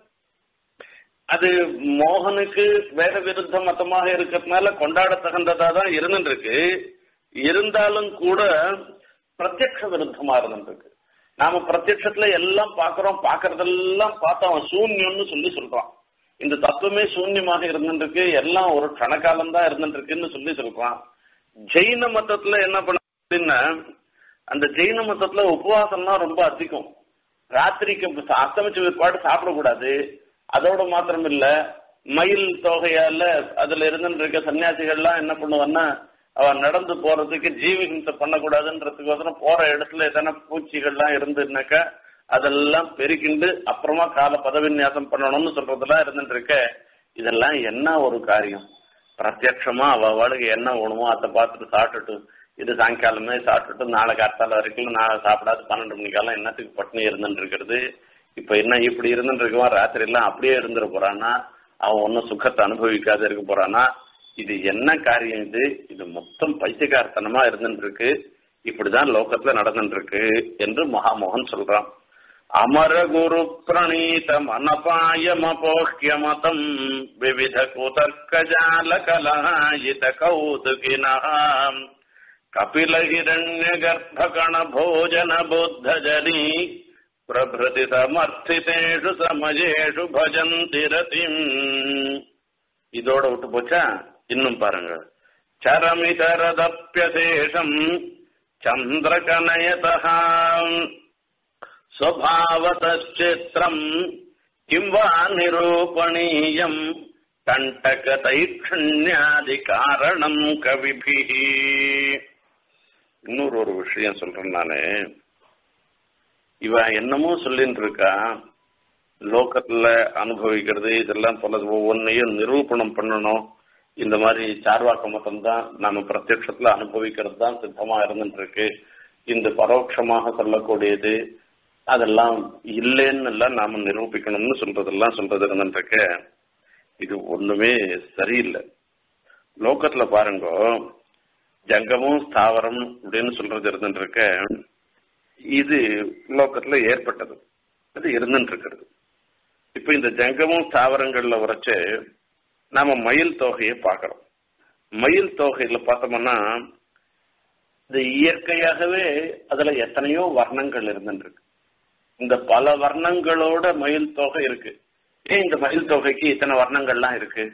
அது மோகனுக்கு வேத விருத்த மதமாக இருக்கிறதுனால கொண்டாட தகுந்ததா தான் இருந்துருக்கு இருந்தாலும் கூட பிரத்யக்ஷ விருத்தமா இருந்துருக்கு நாம பிரத்யட்சத்துல எல்லாம் பாக்குறோம் பாக்குறதெல்லாம் பார்த்தா அவன் சூன்யம்னு சொல்லி சொல்றான் இந்த தத்துவமே சூன்யமாக இருந்துருக்கு எல்லாம் ஒரு கணக்காலம் தான் இருந்துருக்குன்னு சொல்லி சொல்றான் ஜெயின மதத்துல என்ன பண்ண அப்படின்னா அந்த ஜெயின மதத்துல உபவாசம்லாம் ரொம்ப அதிகம் ராத்திரிக்கு அஸ்தமிச்ச பிற்பாடு சாப்பிடக்கூடாது அதோட மாத்திரம் இல்ல மயில் தொகையால அதுல இருந்து இருக்க சன்னியாசிகள்லாம் என்ன பண்ணுவான்னா அவன் நடந்து போறதுக்கு ஜீவி ஹிம்சை பண்ணக்கூடாதுன்றதுக்கோசரம் போற இடத்துல எதனா பூச்சிகள்லாம் இருந்துனாக்கா அதெல்லாம் பெருக்கிண்டு அப்புறமா கால பதவிநியாசம் பண்ணணும்னு சொல்றதெல்லாம் இருந்துட்டு இருக்க இதெல்லாம் என்ன ஒரு காரியம் பிரத்யட்சமா அவ அவளுக்கு என்ன வேணுமோ அதை பார்த்துட்டு சாப்பிட்டுட்டு இது சாயங்காலமே சாப்பிட்டுட்டு நாளை காத்தால வரைக்கும் நாளை சாப்பிடாது பன்னெண்டு மணிக்கெல்லாம் என்னத்துக்கு பட்டினி இருந்துட்டு இருக்கிறது இப்ப என்ன இப்படி இருந்துட்டு இருக்கவன் ராத்திரி எல்லாம் அப்படியே இருந்துட போறானா அவன் ஒன்னும் சுகத்தை அனுபவிக்காத இருக்க போறானா இது என்ன காரியம் இது இது மொத்தம் பைத்தியகார்த்தனமா இருந்துட்டு இருக்கு இப்படிதான் லோகத்துல நடந்துட்டு இருக்கு என்று மகாமோகன் சொல்றான் அமர குரு பிரணீதம் அனபாயமபோஹ்ய மதம் விவித குதர்க்க ஜால கலாயித கௌதுகினாம் கபில ஹிரண்ய கர்ப்பகண போஜன புத்த ஜனி பிரபிருதி சமர்த்திதேஷு சமஜேஷு பஜந்தி ரதிம் இதோட விட்டு போச்சா இன்னும் பாருங்க சரமிதரதப்பியசேஷம் சந்திரகனயதா ஸ்வபாவதச்சித்திரம் கிம் வா நிரூபணீயம் கண்டக தைக்ஷண்யாதி காரணம் கவிபிஹி இன்னொரு ஒரு விஷயம் சொல்றேன் நானு இவன் என்னமோ சொல்லிட்டு இருக்கா லோகத்துல அனுபவிக்கிறது இதெல்லாம் போல ஒவ்வொன்னையும் நிரூபணம் பண்ணணும் இந்த மாதிரி சார்வாக்க மதம் தான் நாம பிரத்யட்சத்துல அனுபவிக்கிறது தான் சித்தமா இருந்துட்டு இருக்கு இந்த பரோட்சமாக சொல்லக்கூடியது அதெல்லாம் இல்லைன்னு எல்லாம் நாம நிரூபிக்கணும்னு சொல்றதெல்லாம் சொல்றது இருந்துட்டு இருக்கு இது ஒண்ணுமே சரியில்லை லோகத்துல பாருங்க ஜங்கமும் ஸ்தாவரம் அப்படின்னு சொல்றது இருந்துட்டு இருக்க இது லோகத்துல ஏற்பட்டது அது இருந்துட்டு இருக்கிறது இப்ப இந்த ஜங்கமும் தாவரங்கள்ல உரைச்சு நாம மயில் தொகையை பார்க்கிறோம் மயில் தொகையில பார்த்தோம்னா இந்த இயற்கையாகவே அதுல எத்தனையோ வர்ணங்கள் இருந்துட்டு இருக்கு இந்த பல வர்ணங்களோட மயில் தொகை இருக்கு ஏன் இந்த மயில் தொகைக்கு இத்தனை வர்ணங்கள்லாம் இருக்கு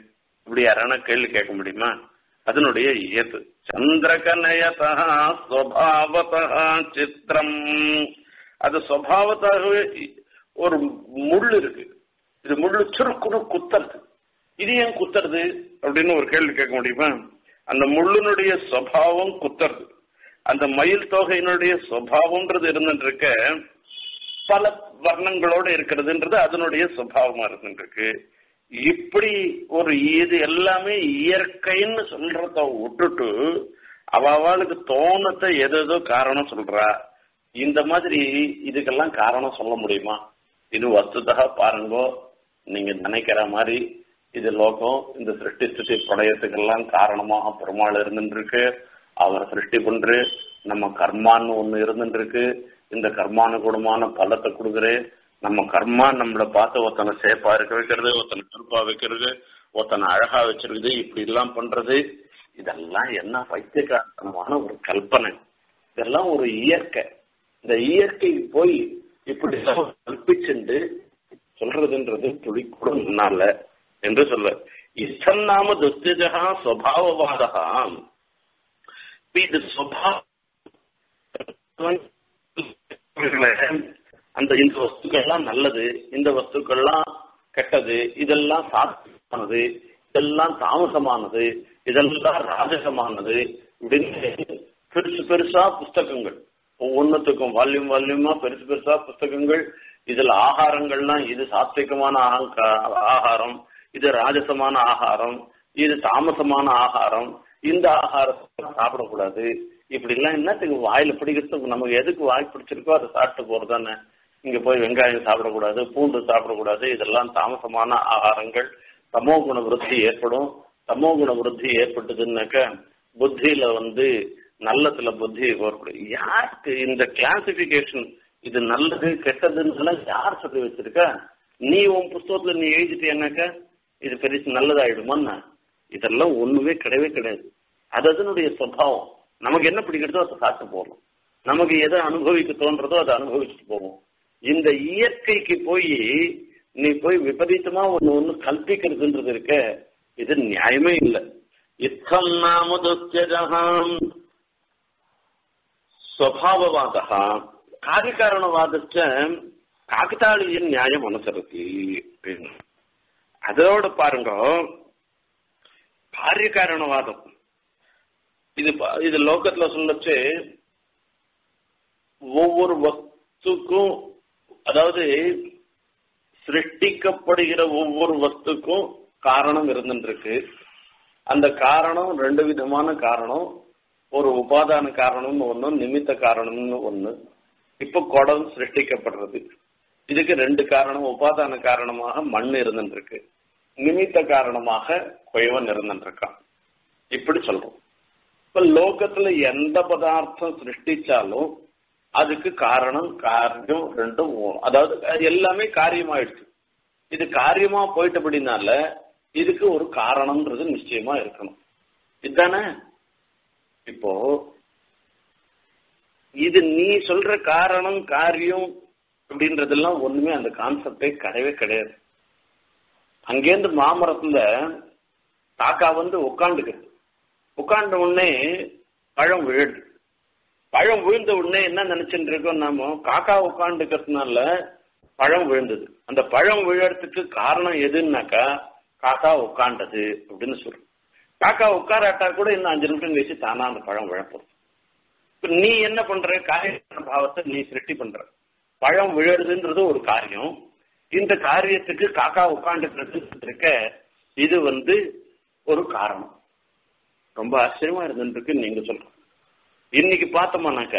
இப்படி யாரான கேள்வி கேட்க முடியுமா அதனுடைய இயற்கை சந்திரகனயதா ஸ்வபாவதா சித்திரம் அது சுவாவத்தாகவே ஒரு முள் இருக்கு இது முள்ளு சுருக்குன்னு குத்துறது இது ஏன் குத்துறது அப்படின்னு ஒரு கேள்வி கேட்க முடியுமா அந்த முள்ளுனுடைய சுவாவம் குத்துறது அந்த மயில் தொகையினுடைய சுவாவம்ன்றது இருந்துட்டு இருக்க பல வர்ணங்களோட இருக்கிறதுன்றது அதனுடைய சுவாவமா இருந்துட்டு இருக்கு இப்படி ஒரு இது எல்லாமே இயற்கைன்னு சொல்றத விட்டுட்டு அவ அவளுக்கு தோணத்தை எதோ காரணம் சொல்றா இந்த மாதிரி இதுக்கெல்லாம் காரணம் சொல்ல முடியுமா இது வஸ்துதா பாருங்கோ நீங்க நினைக்கிற மாதிரி இது லோகம் இந்த சிருஷ்டி ஸ்திதி பிரளயத்துக்கெல்லாம் காரணமாக பெருமாள் இருந்துருக்கு அவர் சிருஷ்டி பண்று நம்ம கர்மான்னு ஒண்ணு இருந்துருக்கு இந்த கர்மானுகுணமான பலத்தை கொடுக்குறேன் நம்ம கர்மா நம்மளை பார்த்து ஒருத்தனை சேப்பா இருக்க வைக்கிறது ஒருத்தனை கருப்பா வைக்கிறது ஒருத்தனை அழகா வச்சிருக்குது இப்படி எல்லாம் பண்றது இதெல்லாம் என்ன பைத்தியகாரத்தனமான ஒரு கல்பனை இதெல்லாம் ஒரு இயற்கை இந்த இயற்கை போய் இப்படி கல்பிச்சுண்டு சொல்றதுன்றது துளி கூட முன்னால என்று சொல்ல இஷ்டம் நாம துஸ்திஜகா சுவாவவாதகா இது சுவாவ அந்த இந்த வஸ்துக்கள்லாம் நல்லது இந்த வஸ்துக்கள்லாம் கெட்டது இதெல்லாம் சாத்தியமானது இதெல்லாம் தாமசமானது இதெல்லாம் ராஜகமானது இப்படின்னு பெருசு பெருசா புஸ்தகங்கள் ஒவ்வொன்றுத்துக்கும் வால்யூம் வால்யூமா பெருசு பெருசா புஸ்தகங்கள் இதுல ஆகாரங்கள்லாம் இது சாத்விகமான ஆகாரம் இது ராஜசமான ஆகாரம் இது தாமசமான ஆகாரம் இந்த ஆகாரத்தை சாப்பிடக்கூடாது இப்படி எல்லாம் என்னத்துக்கு வாயில பிடிக்கிறதுக்கு நமக்கு எதுக்கு வாய் பிடிச்சிருக்கோ அதை சாப்பிட்டு போறதானே இங்க போய் வெங்காயம் சாப்பிடக்கூடாது பூண்டு சாப்பிடக்கூடாது இதெல்லாம் தாமசமான ஆகாரங்கள் தமோ குண விருத்தி ஏற்படும் தமோ குண விருத்தி ஏற்பட்டதுன்னாக்க புத்தியில வந்து நல்லத்துல புத்தி ஏற்படும் யாருக்கு இந்த கிளாசிபிகேஷன் இது நல்லது கெட்டதுன்னு யார் சொல்லி வச்சிருக்க நீ உன் புஸ்தகத்துல நீ எழுதிட்டேன்னாக்க இது பெரிய நல்லதாயிடுமான்னா இதெல்லாம் ஒண்ணுமே கிடையவே கிடையாது அது அதனுடைய சுவாவம் நமக்கு என்ன பிடிக்கிறதோ அதை சாப்பிட்டு போகணும் நமக்கு எதை அனுபவிக்க தோன்றதோ அதை அனுபவிச்சுட்டு போவோம் இந்த இயற்கைக்கு போய் நீ போய் விபரீதமா ஒண்ணு ஒண்ணு கல்பிக்கிறதுன்றது இருக்க இது நியாயமே இல்லை இத்தம் நாம துத்தியஜகாம் ஸ்வபாவவாதா காரியகாரணவாதச்ச காக்கத்தாளியின் நியாயம் அனுசரத்தி அதோட பாருங்க காரியகாரணவாதம் இது இது லோகத்துல சொல்லச்சு ஒவ்வொரு வஸ்துக்கும் அதாவது சிருஷ்டிக்கப்படுகிற ஒவ்வொரு வஸ்துக்கும் காரணம் இருந்துருக்கு அந்த காரணம் ரெண்டு விதமான காரணம் ஒரு உபாதான காரணம்னு ஒண்ணு நிமித்த காரணம்னு ஒண்ணு இப்ப குடம் சிருஷ்டிக்கப்படுறது இதுக்கு ரெண்டு காரணம் உபாதான காரணமாக மண் இருந்துருக்கு நிமித்த காரணமாக குயவன் இருந்துருக்கான் இப்படி சொல்றோம் இப்ப லோகத்துல எந்த பதார்த்தம் சிருஷ்டிச்சாலும் அதுக்கு காரணம் காரியம் ரெண்டும் அதாவது எல்லாமே காரியமாயிடுச்சு இது காரியமா போயிட்டபடினால இதுக்கு ஒரு காரணம்ன்றது நிச்சயமா இருக்கணும் இதுதானே இப்போ இது நீ சொல்ற காரணம் காரியம் அப்படின்றதெல்லாம் ஒண்ணுமே அந்த கான்செப்டே கிடையவே கிடையாது அங்கேருந்து மாமரத்துல காக்கா வந்து உட்காந்துக்குது உட்கார்ந்த உடனே பழம் விழுது பழம் விழுந்த உடனே என்ன நினைச்சுட்டு இருக்கோம் நாம காக்கா உட்காந்துக்கிறதுனால பழம் விழுந்தது அந்த பழம் விழறதுக்கு காரணம் எதுன்னாக்கா காக்கா உட்காண்டது அப்படின்னு சொல்றோம் காக்கா உட்காராட்டா கூட இன்னும் அஞ்சு நிமிஷம் கழிச்சு தானா அந்த பழம் விழப்போம் இப்ப நீ என்ன பண்ற காரிய பாவத்தை நீ சிருஷ்டி பண்ற பழம் விழறதுன்றது ஒரு காரியம் இந்த காரியத்துக்கு காக்கா உட்காந்துக்கிறது இருக்க இது வந்து ஒரு காரணம் ரொம்ப ஆச்சரியமா இருந்துருக்கு நீங்க சொல்ற இன்னைக்கு பார்த்தோம்னாக்க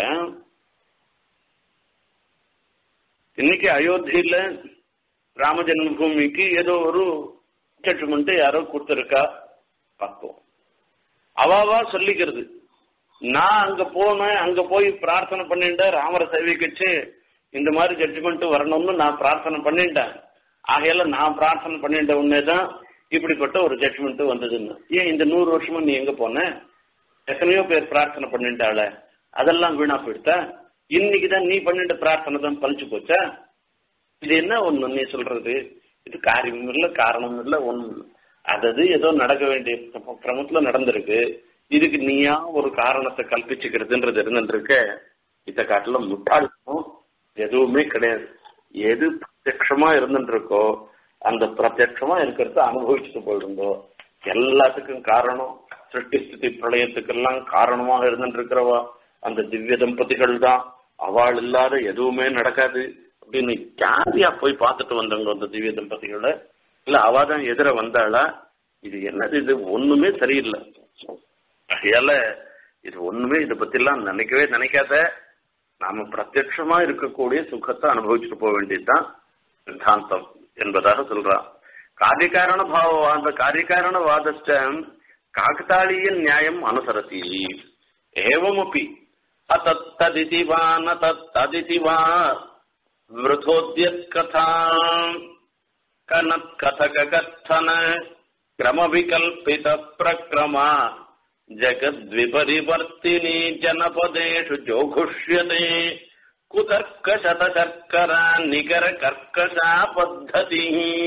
இன்னைக்கு அயோத்தியில ராம ஜென்மபூமிக்கு ஏதோ ஒரு ஜட்ஜ்மெண்ட் யாரோ கொடுத்துருக்கா பார்ப்போம் அவாவா சொல்லிக்கிறது நான் அங்க போனேன் அங்க போய் பிரார்த்தனை பண்ணிட்டேன் ராமரை சேவிக்கச்சு இந்த மாதிரி ஜட்ஜ்மெண்ட் வரணும்னு நான் பிரார்த்தனை பண்ணிட்டேன் ஆகையால நான் பிரார்த்தனை பண்ணிட்ட உடனே தான் இப்படிப்பட்ட ஒரு ஜட்ஜ்மெண்ட் வந்ததுன்னு ஏன் இந்த நூறு வருஷமா நீ எங்க போன எத்தனையோ பேர் பிரார்த்தனை பண்ணிட்டாள அதெல்லாம் வீணா போயிடுத்தா இன்னைக்கு தான் நீ பண்ணிட்ட பிரார்த்தனை தான் பழிச்சு போச்சா இது என்ன ஒண்ணு நீ சொல்றது இது காரியமும் இல்லை காரணமும் இல்லை ஒண்ணும் இல்லை அதது ஏதோ நடக்க வேண்டிய கிரமத்துல நடந்திருக்கு இதுக்கு நீயா ஒரு காரணத்தை கல்பிச்சுக்கிறதுன்றது இருந்துருக்கு இத காட்டுல முட்டாள்தனம் எதுவுமே கிடையாது எது பிரத்யட்சமா இருந்துருக்கோ அந்த பிரத்யட்சமா இருக்கிறத அனுபவிச்சுட்டு போயிருந்தோ எல்லாத்துக்கும் காரணம் சிருஷ்டி ஸ்திதி பிரளயத்துக்கெல்லாம் காரணமாக இருந்துருக்கிறவா அந்த திவ்ய தம்பதிகள் தான் அவள் இல்லாத எதுவுமே நடக்காது அப்படின்னு யாரையா போய் பார்த்துட்டு வந்தவங்க அந்த திவ்ய தம்பதிகளை இல்ல அவ தான் எதிர வந்தாளா இது என்னது இது ஒண்ணுமே சரியில்லை ஆகையால இது ஒண்ணுமே இதை பத்தி எல்லாம் நினைக்கவே நினைக்காத நாம பிரத்யட்சமா இருக்கக்கூடிய சுகத்தை அனுபவிச்சுட்டு போக வேண்டியதுதான் சித்தாந்தம் என்பதாக சொல்றான் காரியகாரண பாவவாத காரியகாரண வாதஸ்ட காகதாளீய நியாயம் அனுசரதி ஏவமப்பி அத்ததிதி வா ந ததிதி வா விருதோத்யத் கதா கனத் கதக கத்தன கிரமவிகல்பித பிரக்ரமா ஜகத்விபரிவர்த்தினி ஜனபதேஷு ஜோகுஷ்யதே குதர்க்க சதசர்க்கரா நிகர கர்க்கசா பத்ததி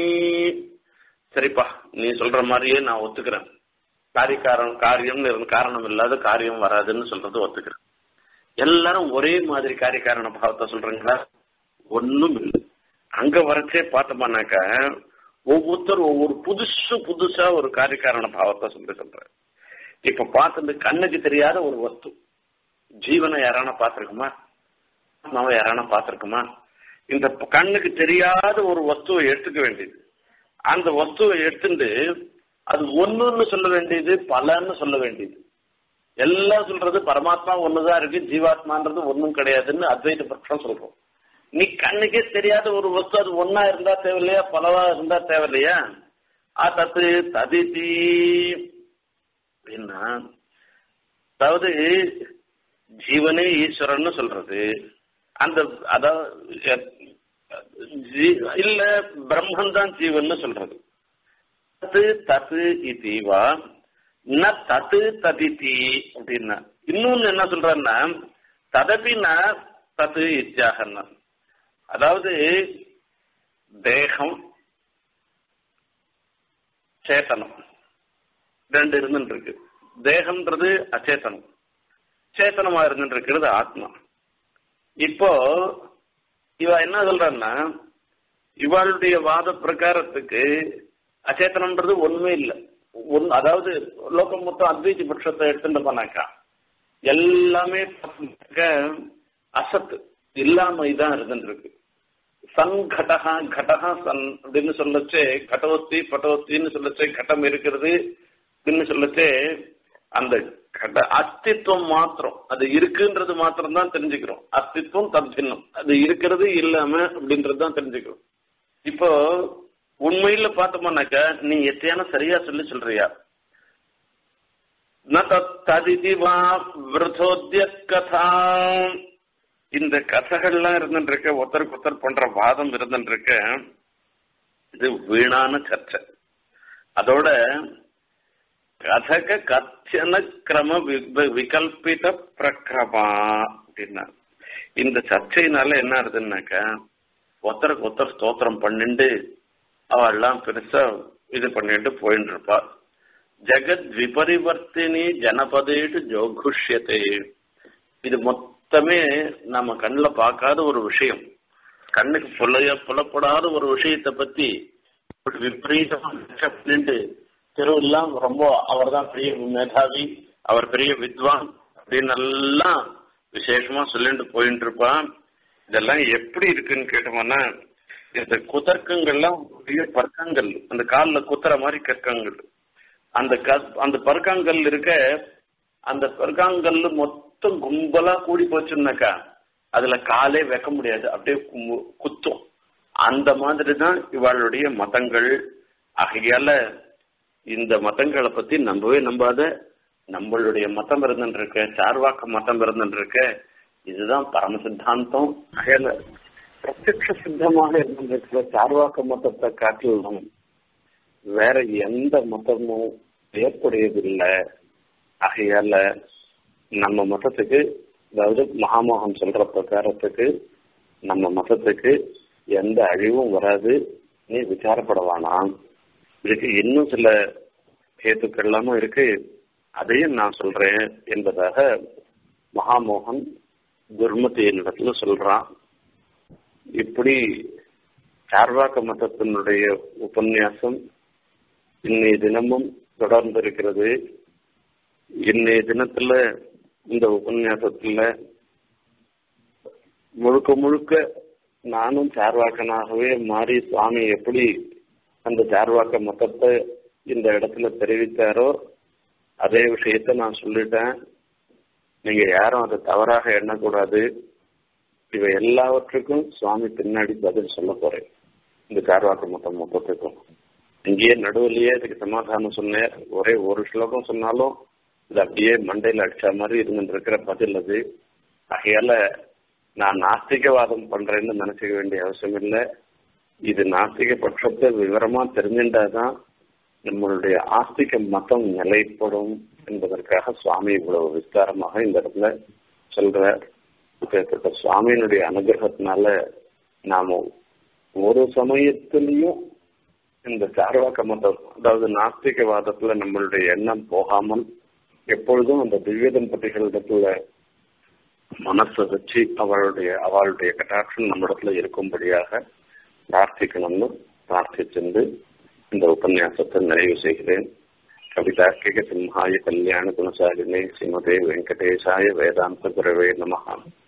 சரிப்பா நீ சொல்ற மாதிரியே நான் ஒத்துக்கிறேன் காரிகாரம் காரியம் காரணம் இல்லாத காரியம் வராதுன்னு சொல்றது ஒத்துக்கிறேன் எல்லாரும் ஒரே மாதிரி காரிகாரண பாவத்தை சொல்றீங்களா ஒண்ணும் இல்லை அங்க வரைச்சே பார்த்தோம்னாக்கா ஒவ்வொருத்தர் ஒவ்வொரு புதுசு புதுசா ஒரு காரிகாரண பாவத்தை சொல்லி சொல்ற இப்ப பார்த்தது கண்ணுக்கு தெரியாத ஒரு வஸ்து ஜீவனை யாரான பார்த்திருக்குமா நம்ம யாரான பார்த்திருக்குமா இந்த கண்ணுக்கு தெரியாத ஒரு வஸ்துவை எடுத்துக்க வேண்டியது அந்த வஸ்துவை எடுத்துட்டு அது ஒண்ணுன்னு சொல்ல வேண்டியது பலன்னு சொல்ல வேண்டியது எல்லாம் சொல்றது பரமாத்மா ஒண்ணுதான் இருக்கு ஜீவாத்மான்றது ஒண்ணும் கிடையாதுன்னு அத்வைத பட்சம் சொல்றோம் நீ கண்ணுக்கே தெரியாத ஒரு வஸ்து அது ஒன்னா இருந்தா தேவையில்லையா பலவா இருந்தா தேவையில்லையா ஆ தத்து ததிதி அப்படின்னா அதாவது ஜீவனே ஈஸ்வரன் சொல்றது அந்த அதாவது இல்ல பிரம்மன் தான் ஜீவன் சொல்றது தத்து தத்து இதுவா ந தத்து ததிதி அப்படின்னா இன்னொன்னு என்ன சொல்றன்னா ததபினா தத்து இத்தியாகன்னா அதாவது தேகம் சேத்தனம் ரெண்டு இருந்துட்டு இருக்கு தேகம்ன்றது அச்சேத்தனம் சேத்தனமா இருந்துட்டு இருக்கிறது ஆத்மா இப்போ இவ என்ன சொல்றான்னா இவளுடைய வாத பிரகாரத்துக்கு அச்சேத்தனம்ன்றது ஒண்ணுமே இல்லை ஒன் அதாவது லோகம் மொத்தம் அத்வைதி பட்சத்தை எடுத்துட்டு போனாக்கா எல்லாமே அசத்து இல்லாம இதான் இருந்துட்டு இருக்கு சன் கடகா கடகா சன் அப்படின்னு சொல்லச்சே கடவஸ்தி பட்டவஸ்தின்னு சொல்லச்சே கட்டம் இருக்கிறது அப்படின்னு சொல்லச்சே அந்த கட அஸ்தித்வம் மாத்திரம் அது இருக்குன்றது மாத்திரம் தான் தெரிஞ்சுக்கிறோம் அஸ்தித்வம் தத்தின்னம் அது இருக்கிறது இல்லாம அப்படின்றது தான் தெரிஞ்சுக்கிறோம் இப்போ உண்மையில பார்த்தோம்னாக்கா நீ எத்தையான சரியா சொல்லி சொல்றியா ந ததிதி வா விருதோத்திய கதா இந்த கதைகள்லாம் இருந்துட்டு இருக்க ஒருத்தருக்கு ஒருத்தர் பண்ற வாதம் இருந்துட்டு இருக்க இது வீணான சர்ச்சை அதோட கதக கச்சன கிரம விகல்பித பிரக்கிரமா அப்படின்னா இந்த சர்ச்சையினால என்ன ஆகுதுன்னாக்கா ஒருத்தருக்கு ஒருத்தர் ஸ்தோத்திரம் பண்ணிண்டு அவெல்லாம் பெருசா இது பண்ணிட்டு போயிட்டு இருப்பா ஜெகத் விபரிவர்த்தினி ஜனபதேட்டு ஜோகுஷ்யத்தை இது மொத்தமே நம்ம கண்ணில் பார்க்காத ஒரு விஷயம் கண்ணுக்கு புலைய புலப்படாத ஒரு விஷயத்தை பத்தி விபரீதமா பண்ணிட்டு தெருவெல்லாம் ரொம்ப அவர் தான் பெரிய மேதாவி அவர் பெரிய வித்வான் அப்படின்னு எல்லாம் விசேஷமா சொல்லிட்டு போயிட்டு இருப்பான் இதெல்லாம் எப்படி இருக்குன்னு கேட்டோம்னா இந்த குதர்க்கங்கள்லாம் பெரிய பர்க்கங்கள் அந்த காலில் குத்துற மாதிரி கற்கங்கள் அந்த அந்த பர்க்காங்கல் இருக்க அந்த பர்க்காங்கல் மொத்தம் கும்பலா கூடி போச்சுன்னாக்கா அதுல காலே வைக்க முடியாது அப்படியே குத்தும் அந்த மாதிரி தான் இவளுடைய மதங்கள் ஆகையால இந்த மதங்களை பத்தி நம்பவே நம்பாத நம்மளுடைய மதம் இருந்துட்டு இருக்க சார்வாக்க மதம் இருந்துட்டு இருக்க இதுதான் பரம சித்தாந்தம் ஆகையால பிரத்யக்ஷ சித்தமாக இருந்திருக்கிற சார்வாக்க மதத்தை காட்டிலும் வேற எந்த மதமும் ஏற்புடையதில்லை ஆகையால நம்ம மதத்துக்கு அதாவது மகாமோகன் சொல்ற பிரகாரத்துக்கு நம்ம மதத்துக்கு எந்த அழிவும் வராது நீ விசாரப்பட வேணாம் இதுக்கு இன்னும் சில ஹேத்துக்கள் எல்லாமும் இருக்கு அதையும் நான் சொல்றேன் என்பதாக மகாமோகன் குர்மதியினிடத்துல சொல்றான் இப்படி சார்வாக்க மதத்தினுடைய உபன்யாசம் இன்னைய தினமும் தொடர்ந்து இருக்கிறது இன்னைய தினத்துல இந்த உபன்யாசத்துல முழுக்க முழுக்க நானும் சார்வாக்கனாகவே மாறி சுவாமி எப்படி அந்த சார்வாக்க மொத்தத்தை இந்த இடத்துல தெரிவித்தாரோ அதே விஷயத்த நான் சொல்லிட்டேன் நீங்க யாரும் அதை தவறாக எண்ணக்கூடாது இவை எல்லாவற்றுக்கும் சுவாமி பின்னாடி பதில் சொல்ல போறேன் இந்த சார்வாக்க மொத்தம் மொத்தத்துக்கும் இங்கேயே நடுவுலயே இதுக்கு சமாதானம் சொன்னேன் ஒரே ஒரு ஸ்லோகம் சொன்னாலும் இது அப்படியே மண்டையில அடிச்ச மாதிரி இருந்துட்டு இருக்கிற பதில் அது ஆகையால நான் நாஸ்திகவாதம் பண்றேன்னு நினைச்சுக்க வேண்டிய அவசியம் இல்லை இது நாஸ்திக பட்சத்தை விவரமா தெரிஞ்சுட்டாதான் நம்மளுடைய ஆஸ்திக மதம் நிலைப்படும் என்பதற்காக சுவாமி இவ்வளவு விஸ்தாரமாக இந்த இடத்துல சொல்ற இப்பேற்பட்ட சுவாமியினுடைய அனுகிரகத்தினால நாம ஒரு சமயத்திலையும் இந்த சார்வாக்க மதம் அதாவது நாஸ்திகவாதத்துல நம்மளுடைய எண்ணம் போகாமல் எப்பொழுதும் அந்த திவ்ய தம்பதிகளிடத்துல மனசை வச்சு அவளுடைய அவளுடைய கட்டாட்சம் நம்மிடத்துல இருக்கும்படியாக பிரார்த்திக்கணும்னு பிரார்த்திச்சிருந்து இந்த உபன்யாசத்தை நிறைவு செய்கிறேன் கவிதார்க்கிக சிம்ஹாய கல்யாண குணசாலினே ஸ்ரீமதே வெங்கடேசாய வேதாந்த குரவே நமகாம்